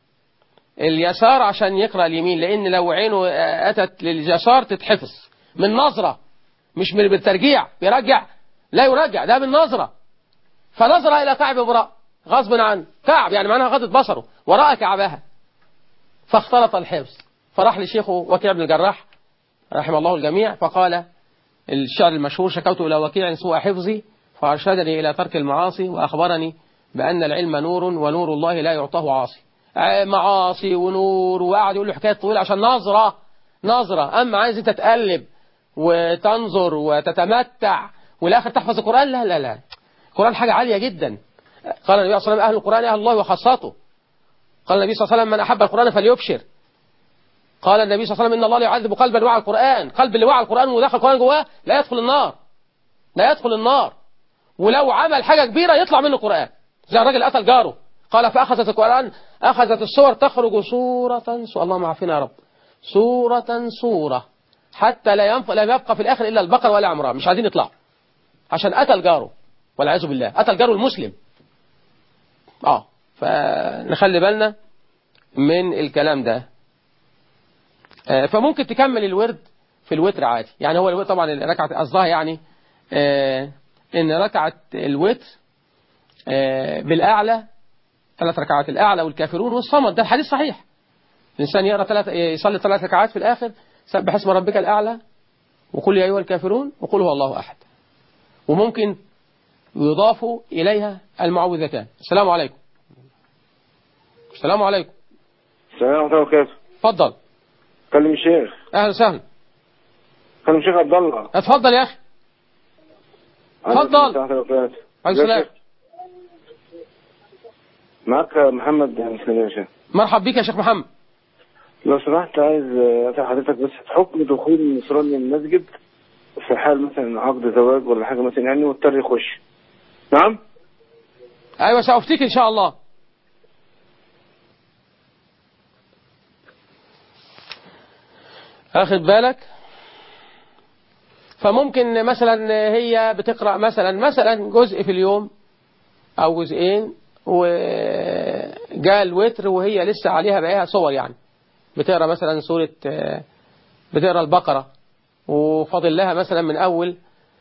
اليسار عشان يقرا اليمين لان لو عينه آه، اتت لليسار تتحفظ من نظره مش من بالترجيع بيرجع لا يرجع ده بالنظره فنظر الى كعب امراه غصب عنه كعب يعني معناها غضت بصره ورأى كعبها فاختلط الحفظ فراح لشيخه وكيع بن الجراح رحمه الله الجميع فقال الشعر المشهور شكوت إلى وكيع سوء حفظي فأرشدني إلى ترك المعاصي وأخبرني بأن العلم نور ونور الله لا يعطاه عاصي معاصي ونور وقعد يقول له حكايات طويلة عشان نظرة نظرة أما عايز أنت تقلب وتنظر وتتمتع والآخر تحفظ القرآن لا لا لا القرآن حاجة عالية جدا قال النبي صلى الله عليه وسلم أهل القرآن أهل الله وخاصته قال النبي صلى الله عليه وسلم من أحب القرآن فليبشر قال النبي صلى الله عليه وسلم إن الله لا يعذب قلبا وعى القرآن قلب اللي وعى القرآن ودخل القرآن جواه لا يدخل النار لا يدخل النار ولو عمل حاجة كبيرة يطلع منه القرآن زي الراجل قتل جاره قال فأخذت القرآن أخذت الصور تخرج صورة صورة اللهم عافينا يا رب صورة صورة حتى لا ينف... لا يبقى في الآخر إلا البقر ولا عمران مش عايزين يطلعوا عشان قتل جاره والعياذ بالله قتل جاره المسلم اه فنخلي بالنا من الكلام ده آه فممكن تكمل الورد في الوتر عادي يعني هو الوتر طبعا ركعة قصدها يعني آه ان ركعة الوتر آه بالأعلى ثلاث ركعات الأعلى والكافرون والصمد ده الحديث صحيح الإنسان يقرأ ثلاث يصلي ثلاث ركعات في الآخر سبح اسم ربك الأعلى وقل يا أيها الكافرون وقل هو الله أحد وممكن يضاف إليها المعوذتان السلام عليكم السلام عليكم السلام ورحمة الله وبركاته اتفضل كلم الشيخ أهلا وسهلا كلم الشيخ عبد الله اتفضل يا أخي اتفضل عليكم السلام معك محمد مسلم يا شيخ مرحب بك يا شيخ محمد لو سمحت عايز اسال حضرتك بس حكم دخول النصراني المسجد في حال مثلا عقد زواج ولا حاجه مثلا يعني واضطر يخش نعم ايوه سافتيك ان شاء الله اخد بالك فممكن مثلا هي بتقرأ مثلا مثلا جزء في اليوم او جزئين وجاء الوتر وهي لسه عليها بقيها صور يعني بتقرا مثلا سورة بتقرا البقرة وفاضل لها مثلا من أول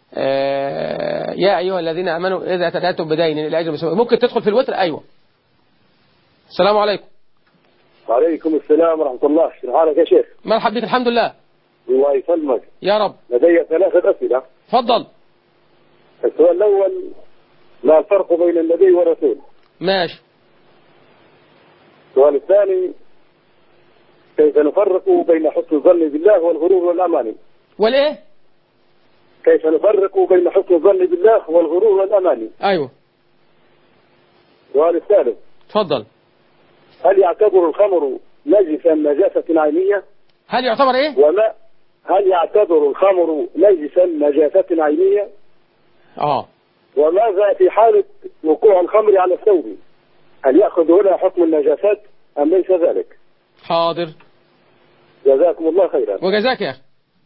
يا أيها الذين آمنوا إذا تداتم بدين إلى أجل مسلم ممكن تدخل في الوتر أيوة السلام عليكم وعليكم السلام ورحمة الله شو حالك يا شيخ مرحبا بك الحمد لله الله يسلمك يا رب لدي ثلاثة أسئلة تفضل السؤال الأول ما الفرق بين النبي والرسول ماشي السؤال الثاني كيف نفرق بين حسن الظن بالله والغرور والأماني والإيه كيف نفرق بين حسن الظن بالله والغرور والأماني أيوة السؤال الثالث تفضل هل يعتبر الخمر نجسا نجاسة عينية هل يعتبر إيه وما هل يعتبر الخمر نجسا نجاسة عينية اه وماذا في حالة وقوع الخمر على الثوب هل يأخذ هنا حكم النجاسات أم ليس ذلك حاضر جزاكم الله خيرا وجزاك يا أخي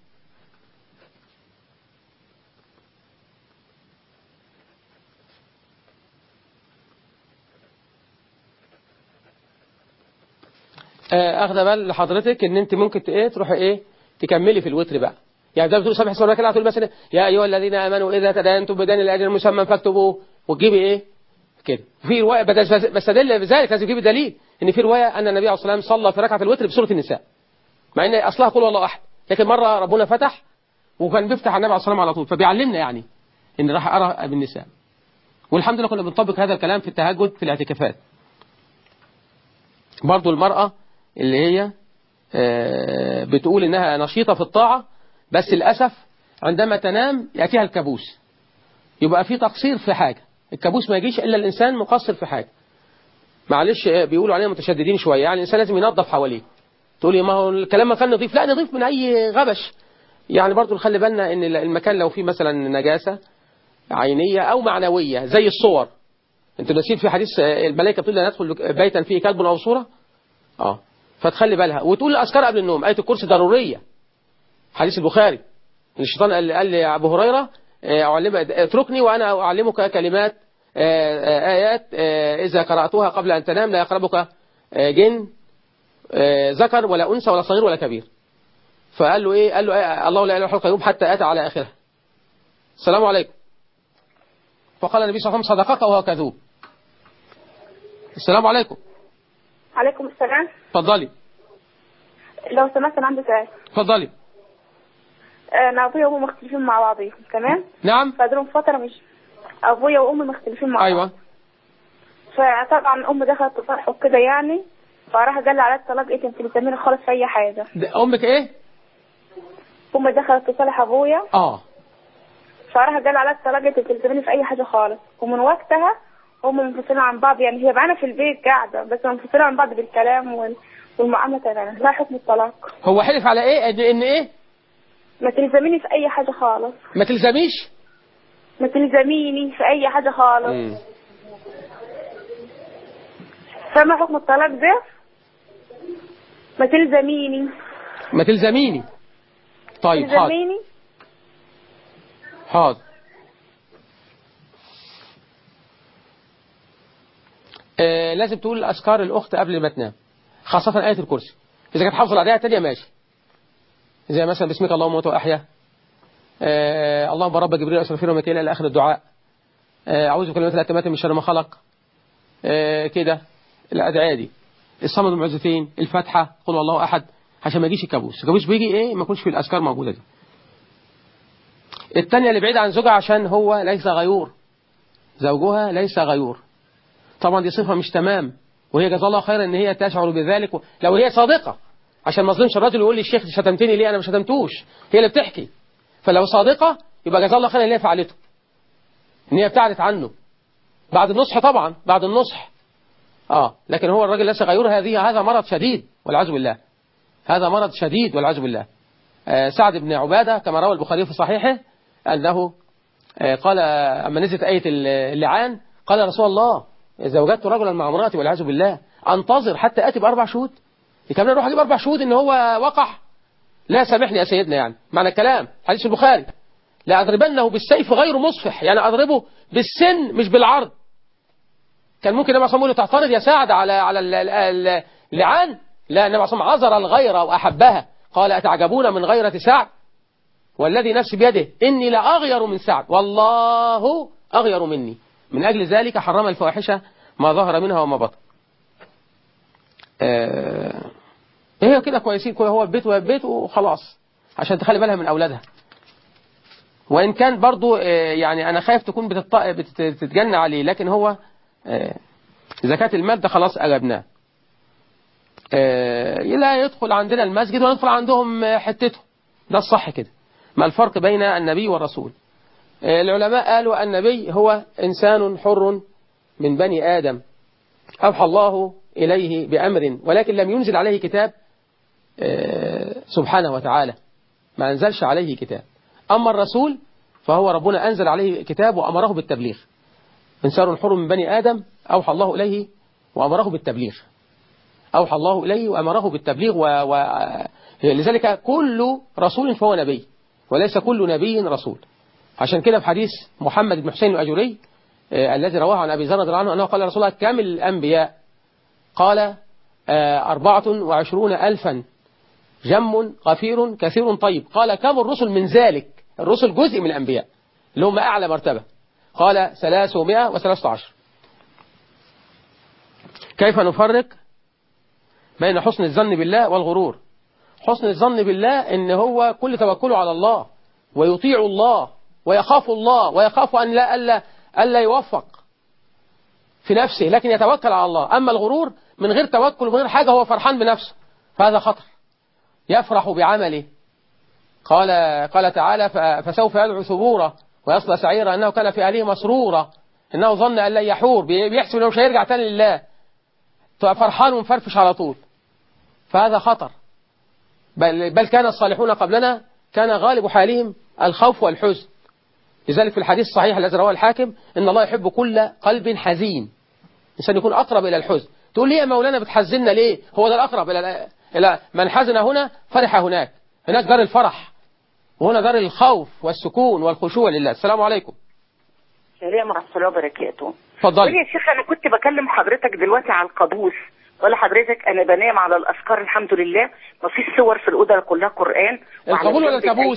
اخذ بال لحضرتك ان انت ممكن ايه تروحي ايه تكملي في الوتر بقى يعني زي ما بتقول سبح اسم ربك الاعلى تقول مثلا يا ايها الذين امنوا اذا تداينتم بدين لاجل مسمى فاكتبوه وتجيبي ايه كده في روايه بس ادل بذلك لازم تجيبي دليل ان في روايه ان النبي عليه الصلاه والسلام صلى في ركعه الوتر بسوره النساء مع ان اصلها قول الله احد لكن مره ربنا فتح وكان بيفتح النبي عليه الصلاه والسلام على طول فبيعلمنا يعني ان راح ارى بالنساء والحمد لله كنا بنطبق هذا الكلام في التهجد في الاعتكافات برضو المرأة اللي هي بتقول انها نشيطة في الطاعة بس للأسف عندما تنام يأتيها الكابوس يبقى في تقصير في حاجة الكابوس ما يجيش إلا الإنسان مقصر في حاجة معلش بيقولوا علينا متشددين شوية يعني الإنسان لازم ينظف حواليه تقولي ما هو الكلام مكان نظيف لا نظيف من أي غبش يعني برضو نخلي بالنا ان المكان لو فيه مثلا نجاسة عينية أو معنوية زي الصور انتوا ناسين في حديث الملائكة بتقول لا ندخل بيتا فيه كلب أو صورة اه فتخلي بالها وتقول الأذكار قبل النوم آية الكرسي ضرورية حديث البخاري الشيطان قال, قال لأبو هريرة أعلم اتركني وأنا أعلمك كلمات آيات إذا قرأتها قبل أن تنام لا يقربك جن ذكر ولا أنثى ولا صغير ولا كبير فقال له إيه قال له إيه الله لا إله إلا القيوم حتى أتى على آخرها السلام عليكم فقال النبي صلى الله عليه وسلم صدقك وهو كذوب السلام عليكم عليكم السلام اتفضلي لو سمحت انا عندي سؤال اتفضلي انا ابويا وامي مختلفين مع بعضهم تمام نعم فادرهم فتره مش ابويا وامي مختلفين مع بعض ايوه فطبعا امي دخلت تصالح وكده يعني فراح قال لي على الطلاق ايه انت بتسميني خالص في اي حاجه ده امك ايه امي دخلت تصالح ابويا اه فراح قال لي على الطلاق انت بتلزمني في اي حاجه خالص ومن وقتها هم منفصلين عن بعض يعني هي معانا في البيت قاعده بس منفصلين عن بعض بالكلام وال... والمعامله تماما لا حكم الطلاق هو حلف على ايه ان, إن ايه ما تلزميني في اي حاجه خالص ما تلزميش ما تلزميني في اي حاجه خالص مم. فما حكم الطلاق ده ما تلزميني ما تلزميني طيب حاضر تلزميني حاضر آه لازم تقول أذكار الأخت قبل ما تنام خاصة آية الكرسي إذا كانت حافظة الأداء التانية ماشي زي مثلا باسمك اللهم موت وأحيا آه اللهم رب جبريل أسرفيل وميكائيل إلى آخر الدعاء آه أعوذ بكلمات الأتمات من شر ما خلق آه كده الأدعية دي الصمد المعزتين الفاتحة قل الله أحد عشان ما يجيش الكابوس الكابوس بيجي إيه ما يكونش في الأذكار موجودة دي التانية اللي بعيدة عن زوجها عشان هو ليس غيور زوجها ليس غيور طبعا دي صفة مش تمام وهي جزا الله خيرا ان هي تشعر بذلك و... لو هي صادقة عشان ما اظلمش الراجل يقول لي الشيخ شتمتني ليه انا ما شتمتوش هي اللي بتحكي فلو صادقة يبقى جزا الله خيرا اللي هي فعلته ان هي ابتعدت عنه بعد النصح طبعا بعد النصح اه لكن هو الراجل ليس غيور هذه هذا مرض شديد والعياذ بالله هذا مرض شديد والعياذ بالله آه سعد بن عبادة كما روى البخاري في صحيحه أنه آه قال أما نزلت آية اللعان قال يا رسول الله إذا وجدت رجلا مع امرأتي والعياذ بالله أنتظر حتى آتي بأربع شهود كمان أروح أجيب أربع شهود إن هو وقع لا سامحني يا سيدنا يعني معنى الكلام حديث البخاري لا أضربنه بالسيف غير مصفح يعني أضربه بالسن مش بالعرض كان ممكن النبي صلى الله عليه وسلم تعترض يا سعد على على اللعان لا النبي صلى الله عليه وسلم عذر الغيرة وأحبها قال أتعجبون من غيرة سعد والذي نفسي بيده إني لأغير من سعد والله أغير مني من أجل ذلك حرم الفواحش ما ظهر منها وما بطن آه هي كده كويسين كوي هو البيت وهي البيت وخلاص عشان تخلي بالها من أولادها وإن كان برضو آه يعني أنا خايف تكون بتط... بتتجنى عليه لكن هو آه زكاة المال ده خلاص قلبناه لا يدخل عندنا المسجد وندخل عندهم حتته ده الصح كده ما الفرق بين النبي والرسول العلماء قالوا النبي هو إنسان حر من بني آدم أوحى الله إليه بأمر ولكن لم ينزل عليه كتاب سبحانه وتعالى ما أنزلش عليه كتاب أما الرسول فهو ربنا أنزل عليه كتاب وأمره بالتبليغ إنسان حر من بني آدم أوحى الله إليه وأمره بالتبليغ أوحى الله إليه وأمره بالتبليغ و... و... لذلك كل رسول فهو نبي وليس كل نبي رسول عشان كده في حديث محمد بن حسين الأجري آه الذي رواه عن أبي ذر رضي الله عنه أنه قال رسول الله كم الأنبياء قال آه أربعة وعشرون ألفا جم غفير كثير طيب قال كم الرسل من ذلك الرسل جزء من الأنبياء اللي هم أعلى مرتبة قال ثلاثمائة وثلاثة عشر كيف نفرق بين حسن الظن بالله والغرور حسن الظن بالله ان هو كل توكله على الله ويطيع الله ويخاف الله ويخاف ان لا الا الا يوفق في نفسه لكن يتوكل على الله اما الغرور من غير توكل ومن غير حاجه هو فرحان بنفسه فهذا خطر يفرح بعمله قال قال تعالى فسوف يدعو ثبورا ويصلى سعيرا انه كان في اهله مسرورا انه ظن ان لن يحور بيحسب انه مش هيرجع تاني لله فرحان ومفرفش على طول فهذا خطر بل, بل كان الصالحون قبلنا كان غالب حالهم الخوف والحزن لذلك في الحديث الصحيح الذي رواه الحاكم إن الله يحب كل قلب حزين الإنسان يكون أقرب إلى الحزن تقول لي يا مولانا بتحزننا ليه هو ده الأقرب إلى, إلى من حزن هنا فرح هناك هناك دار الفرح وهنا دار الخوف والسكون والخشوع لله السلام عليكم السلام ورحمة الله وبركاته اتفضلي يا شيخ أنا كنت بكلم حضرتك دلوقتي على القابوس ولا حضرتك انا بنام على الاذكار الحمد لله ما فيش صور في الاوضه كلها قران القبول ولا الكابوس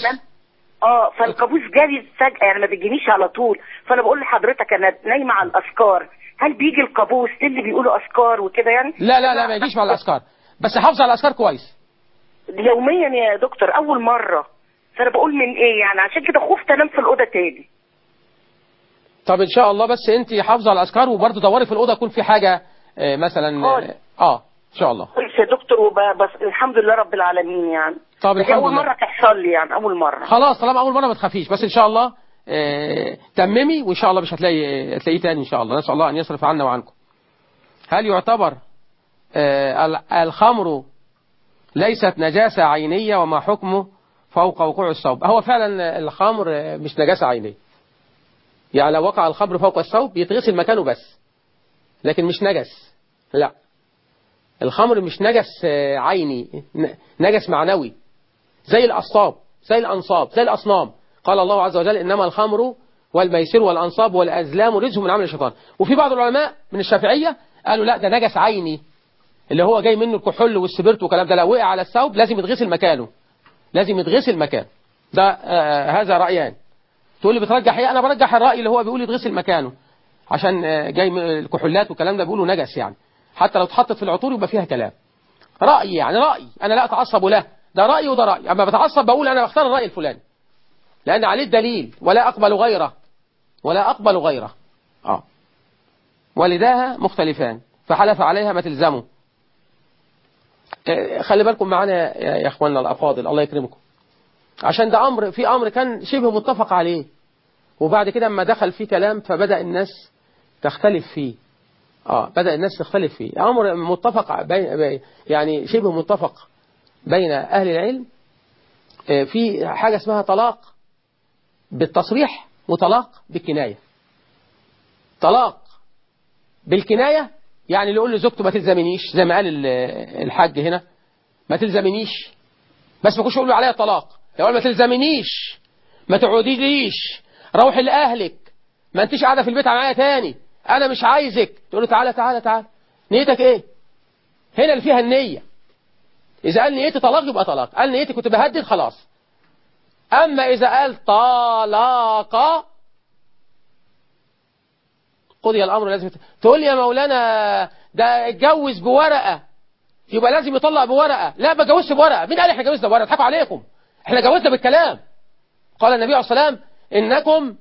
اه فالكابوس جالي فجاه يعني ما بيجينيش على طول فانا بقول لحضرتك انا نايمه على الاذكار هل بيجي القابوس اللي بيقولوا اذكار وكده يعني لا لا لا ما يجيش مع الأذكار بس حافظ على الأذكار كويس يوميا يا دكتور اول مره فانا بقول من ايه يعني عشان كده خفت انام في الاوضه تاني طب إن شاء الله بس أنت حافظة على الأذكار وبرضه دوري في الأوضة يكون في حاجة آه، مثلا خالص. آه إن شاء الله كويس يا دكتور وب... بس الحمد لله رب العالمين يعني طب دي الحمد اول لله. مره تحصل لي يعني اول مره خلاص طالما أول مرة ما تخافيش بس إن شاء الله آه، تممي وإن شاء الله مش هتلاقي هتلاقيه تاني إن شاء الله نسأل الله أن يصرف عنا وعنكم هل يعتبر آه، ال- الخمر ليست نجاسة عينية وما حكمه فوق وقوع الثوب هو فعلا الخمر آه، مش نجاسة عينية يعني لو وقع الخمر فوق الثوب يتغسل مكانه بس لكن مش نجس لا الخمر مش نجس آه، عيني ن- نجس معنوي زي الأصطاب زي الأنصاب زي الأصنام قال الله عز وجل إنما الخمر والميسر والأنصاب والأزلام رجس من عمل الشيطان وفي بعض العلماء من الشافعية قالوا لا ده نجس عيني اللي هو جاي منه الكحول والسبرت والكلام ده لو وقع على الثوب لازم يتغسل مكانه لازم يتغسل مكانه ده آه هذا رأيان تقول لي بترجح ايه انا برجح الرأي اللي هو بيقول يتغسل مكانه عشان آه جاي من الكحولات والكلام ده بيقولوا نجس يعني حتى لو اتحطت في العطور يبقى فيها كلام رأي يعني رأي أنا لا أتعصب له ده رأي وده رأي أما بتعصب بقول أنا بختار الرأي الفلاني لأن عليه الدليل ولا أقبل غيره ولا أقبل غيره آه والداها مختلفان فحلف عليها ما تلزمه آه، خلي بالكم معانا يا يا اخواننا الافاضل الله يكرمكم عشان ده امر في امر كان شبه متفق عليه وبعد كده اما دخل فيه كلام فبدا الناس تختلف فيه اه بدا الناس تختلف فيه امر متفق بين بين- يعني شبه متفق بين اهل العلم آه، في حاجه اسمها طلاق بالتصريح وطلاق بالكنايه طلاق بالكنايه يعني اللي يقول لزوجته ما تلزمنيش زي ما قال ال- الحاج هنا ما تلزمنيش بس ما كنتش يقول له عليها طلاق يقول ما تلزمنيش ما تقعديليش روحي لاهلك ما انتش قاعده في البيت معايا تاني انا مش عايزك تقول له تعالى تعالى تعالى نيتك ايه هنا اللي فيها النيه اذا قال نيتي طلاق يبقى طلاق قال نيتي كنت بهدد خلاص اما اذا قال طلاق قضي الامر لازم يت- تقول لي يا مولانا ده اتجوز بورقه يبقى لازم يطلق بورقه لا ما جوزش بورقه مين قال احنا جوزنا بورقه اضحكوا عليكم احنا جوزنا بالكلام قال النبي عليه الصلاه والسلام انكم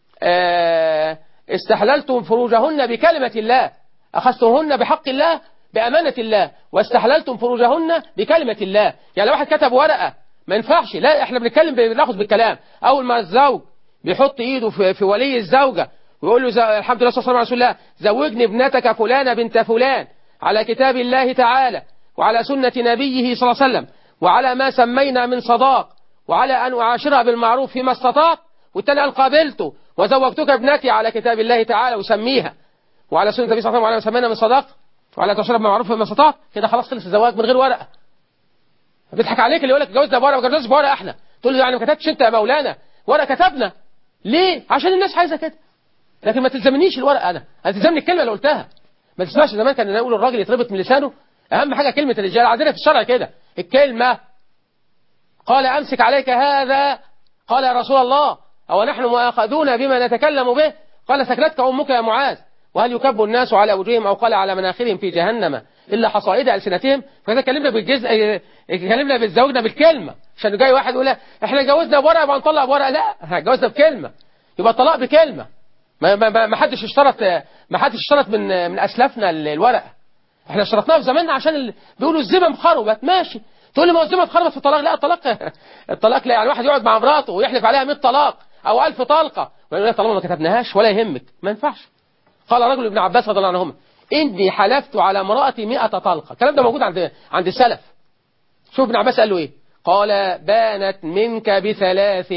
آه، استحللتم فروجهن بكلمه الله اخذتمهن بحق الله بامانه الله واستحللتم فروجهن بكلمه الله يعني لو واحد كتب ورقه ما ينفعش لا احنا بنتكلم بناخذ بالكلام اول ما الزوج بيحط ايده في, في ولي الزوجه ويقول له ز- الحمد لله صلى الله عليه رسول الله زوجني ابنتك فلانه بنت فلان على كتاب الله تعالى وعلى سنه نبيه صلى الله عليه وسلم وعلى ما سمينا من صداق وعلى ان اعاشرها بالمعروف فيما استطعت والتاني قال قابلته وزوجتك ابنتي على كتاب الله تعالى وسميها وعلى سنه النبي صلى الله عليه وسلم وعلى ما سمينا من صداق وعلى تعاشرها بالمعروف فيما استطعت كده خلاص خلص الزواج من غير ورقه بيضحك عليك اللي يقول لك جوزنا بورقه ما جوزناش بورقه احنا تقول له يعني ما كتبتش انت يا مولانا ورقه كتبنا ليه عشان الناس عايزه كده لكن ما تلزمنيش الورقه انا هتلزمني الكلمه اللي قلتها ما تسمعش زمان كان يقول الراجل يتربط من لسانه اهم حاجه كلمه الرجال عندنا في الشرع كده الكلمه قال امسك عليك هذا قال يا رسول الله او نحن مؤاخذون بما نتكلم به قال سكلتك امك يا معاذ وهل يكب الناس على وجوههم او قال على مناخرهم في جهنم الا حصائد السنتهم فاذا كلمنا بالجزء كلمنا بالزوجنا بالكلمه عشان جاي واحد يقول احنا جوزنا بورقه يبقى نطلق بورقه لا جوزنا بكلمه يبقى الطلاق بكلمه ما ما ما- ما حدش اشترط ما حدش اشترط من من اسلافنا ال- الورقه احنا اشترطناها في زماننا عشان ال... بيقولوا الذمم خربت ماشي تقول لي ما هو الذمم خربت في الطلاق لا الطلاق الطلاق لا يعني واحد يقعد مع مراته ويحلف عليها 100 طلاق او 1000 طلقه ويقول لها طالما ما كتبناهاش ولا يهمك ما ينفعش قال رجل ابن عباس رضي الله عنهما اني حلفت على امراتي 100 طلقه الكلام ده موجود عند عند السلف شوف ابن عباس قال له ايه قال بانت منك بثلاث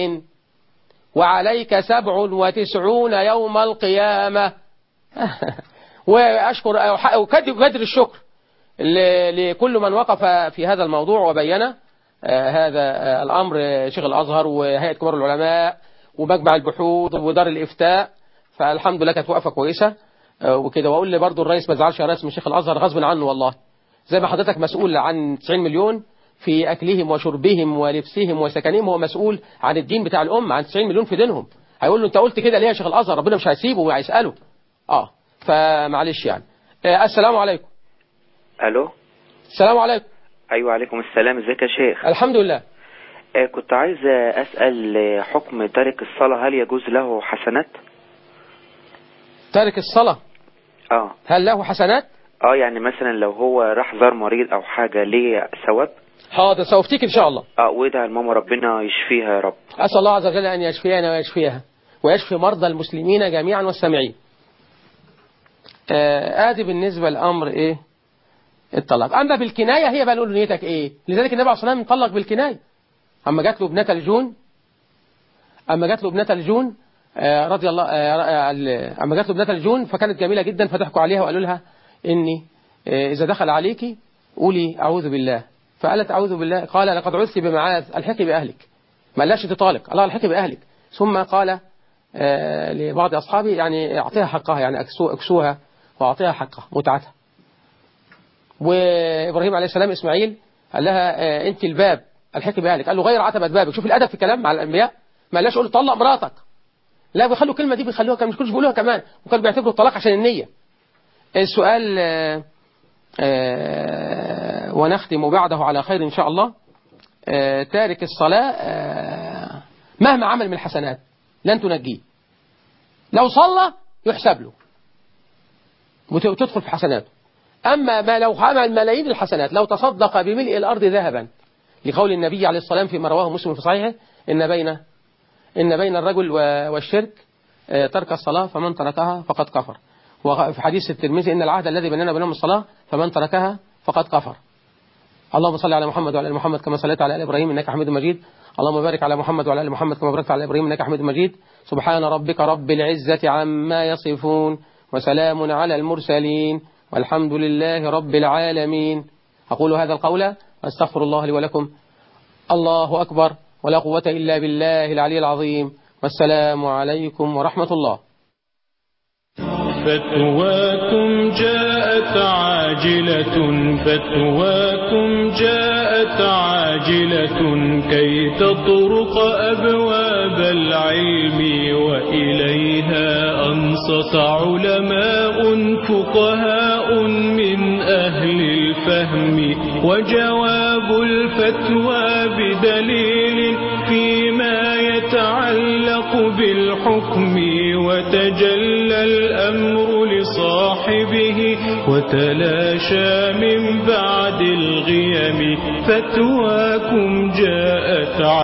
وعليك سبع وتسعون يوم القيامة وأشكر أكدر قدر الشكر ل- لكل من وقف في هذا الموضوع وبين آه، هذا آه، الأمر آه، شيخ الأزهر وهيئة كبار العلماء ومجمع البحوث ودار الإفتاء فالحمد لله كانت وقفة كويسة آه، وكده وأقول لي برضه الرئيس ما تزعلش يا رئيس من شيخ الأزهر غصب عنه والله زي ما حضرتك مسؤول عن 90 مليون في أكلهم وشربهم ولبسهم وسكنهم هو مسؤول عن الدين بتاع الأمة عن 90 مليون في دينهم هيقول له أنت قلت كده ليه يا شيخ الأزهر ربنا مش هيسيبه وهيسأله آه فمعلش يعني آه، السلام عليكم الو السلام عليكم ايوه عليكم السلام ازيك يا شيخ الحمد لله آه كنت عايز اسال آه، حكم تارك الصلاه هل يجوز له حسنات تارك الصلاة اه هل له حسنات اه يعني مثلا لو هو راح زار مريض او حاجه ليه ثواب حاضر سأفتيك إن شاء الله اه وادعي لماما ربنا يشفيها يا رب أسأل الله عز وجل أن يشفينا ويشفيها ويشفي مرضى المسلمين جميعا والسامعين آه، آدي بالنسبة لأمر إيه الطلاق أما بالكناية هي بقى نقول نيتك إيه لذلك النبي عليه الصلاة والسلام طلق بالكناية أما جات له ابنة الجون أما جات له ابنة الجون آه، رضي الله آه، آه، أما جات له ابنة الجون فكانت جميلة جدا فضحكوا عليها وقالوا لها إني آه، إذا دخل عليك قولي أعوذ بالله فقالت أعوذ بالله قال لقد عذت بمعاذ الحقي بأهلك ما قالش تطالق الله الحقي بأهلك ثم قال آه، لبعض أصحابي يعني أعطيها حقها يعني أكسو أكسوها وأعطيها حقها متعتها وإبراهيم عليه السلام إسماعيل قال لها آه، أنت الباب الحقي بأهلك قال له غير عتبة بابك شوف الأدب في الكلام مع الأنبياء ما قالش قول طلق مراتك لا بيخلوا الكلمة دي بيخلوها كمان مش كلش بيقولوها كمان وكانوا بيعتبروا الطلاق عشان النية السؤال آه، آه، ونختم بعده على خير إن شاء الله آه، تارك الصلاة آه، مهما عمل من الحسنات لن تنجيه لو صلى يحسب له وت- وتدخل في حسناته أما ما لو عمل ملايين الحسنات لو تصدق بملء الأرض ذهبا لقول النبي عليه الصلاة والسلام فيما رواه مسلم في صحيحه إن بين إن بين الرجل و- والشرك آه، ترك الصلاة فمن تركها فقد كفر وفي حديث الترمذي إن العهد الذي بيننا وبينهم الصلاة فمن تركها فقد كفر اللهم صل على محمد وعلى ال محمد كما صليت على ال ابراهيم انك حميد مجيد اللهم بارك على محمد وعلى ال محمد كما باركت على ابراهيم انك حميد مجيد سبحان ربك رب العزة عما يصفون وسلام على المرسلين والحمد لله رب العالمين أقول هذا القول واستغفر الله لي ولكم الله أكبر ولا قوة إلا بالله العلي العظيم والسلام عليكم ورحمة الله فتواكم جاءت عاجلة فتواكم جاءت عاجلة كي تطرق أبواب العلم وإليها أنصت علماء فقهاء من أهل الفهم وجواب الفتوى بدليل فيما يتعلق بالحكم وتجلى الأمر لصاحبه وتلاشى من بعد الغيم فتواكم جاءت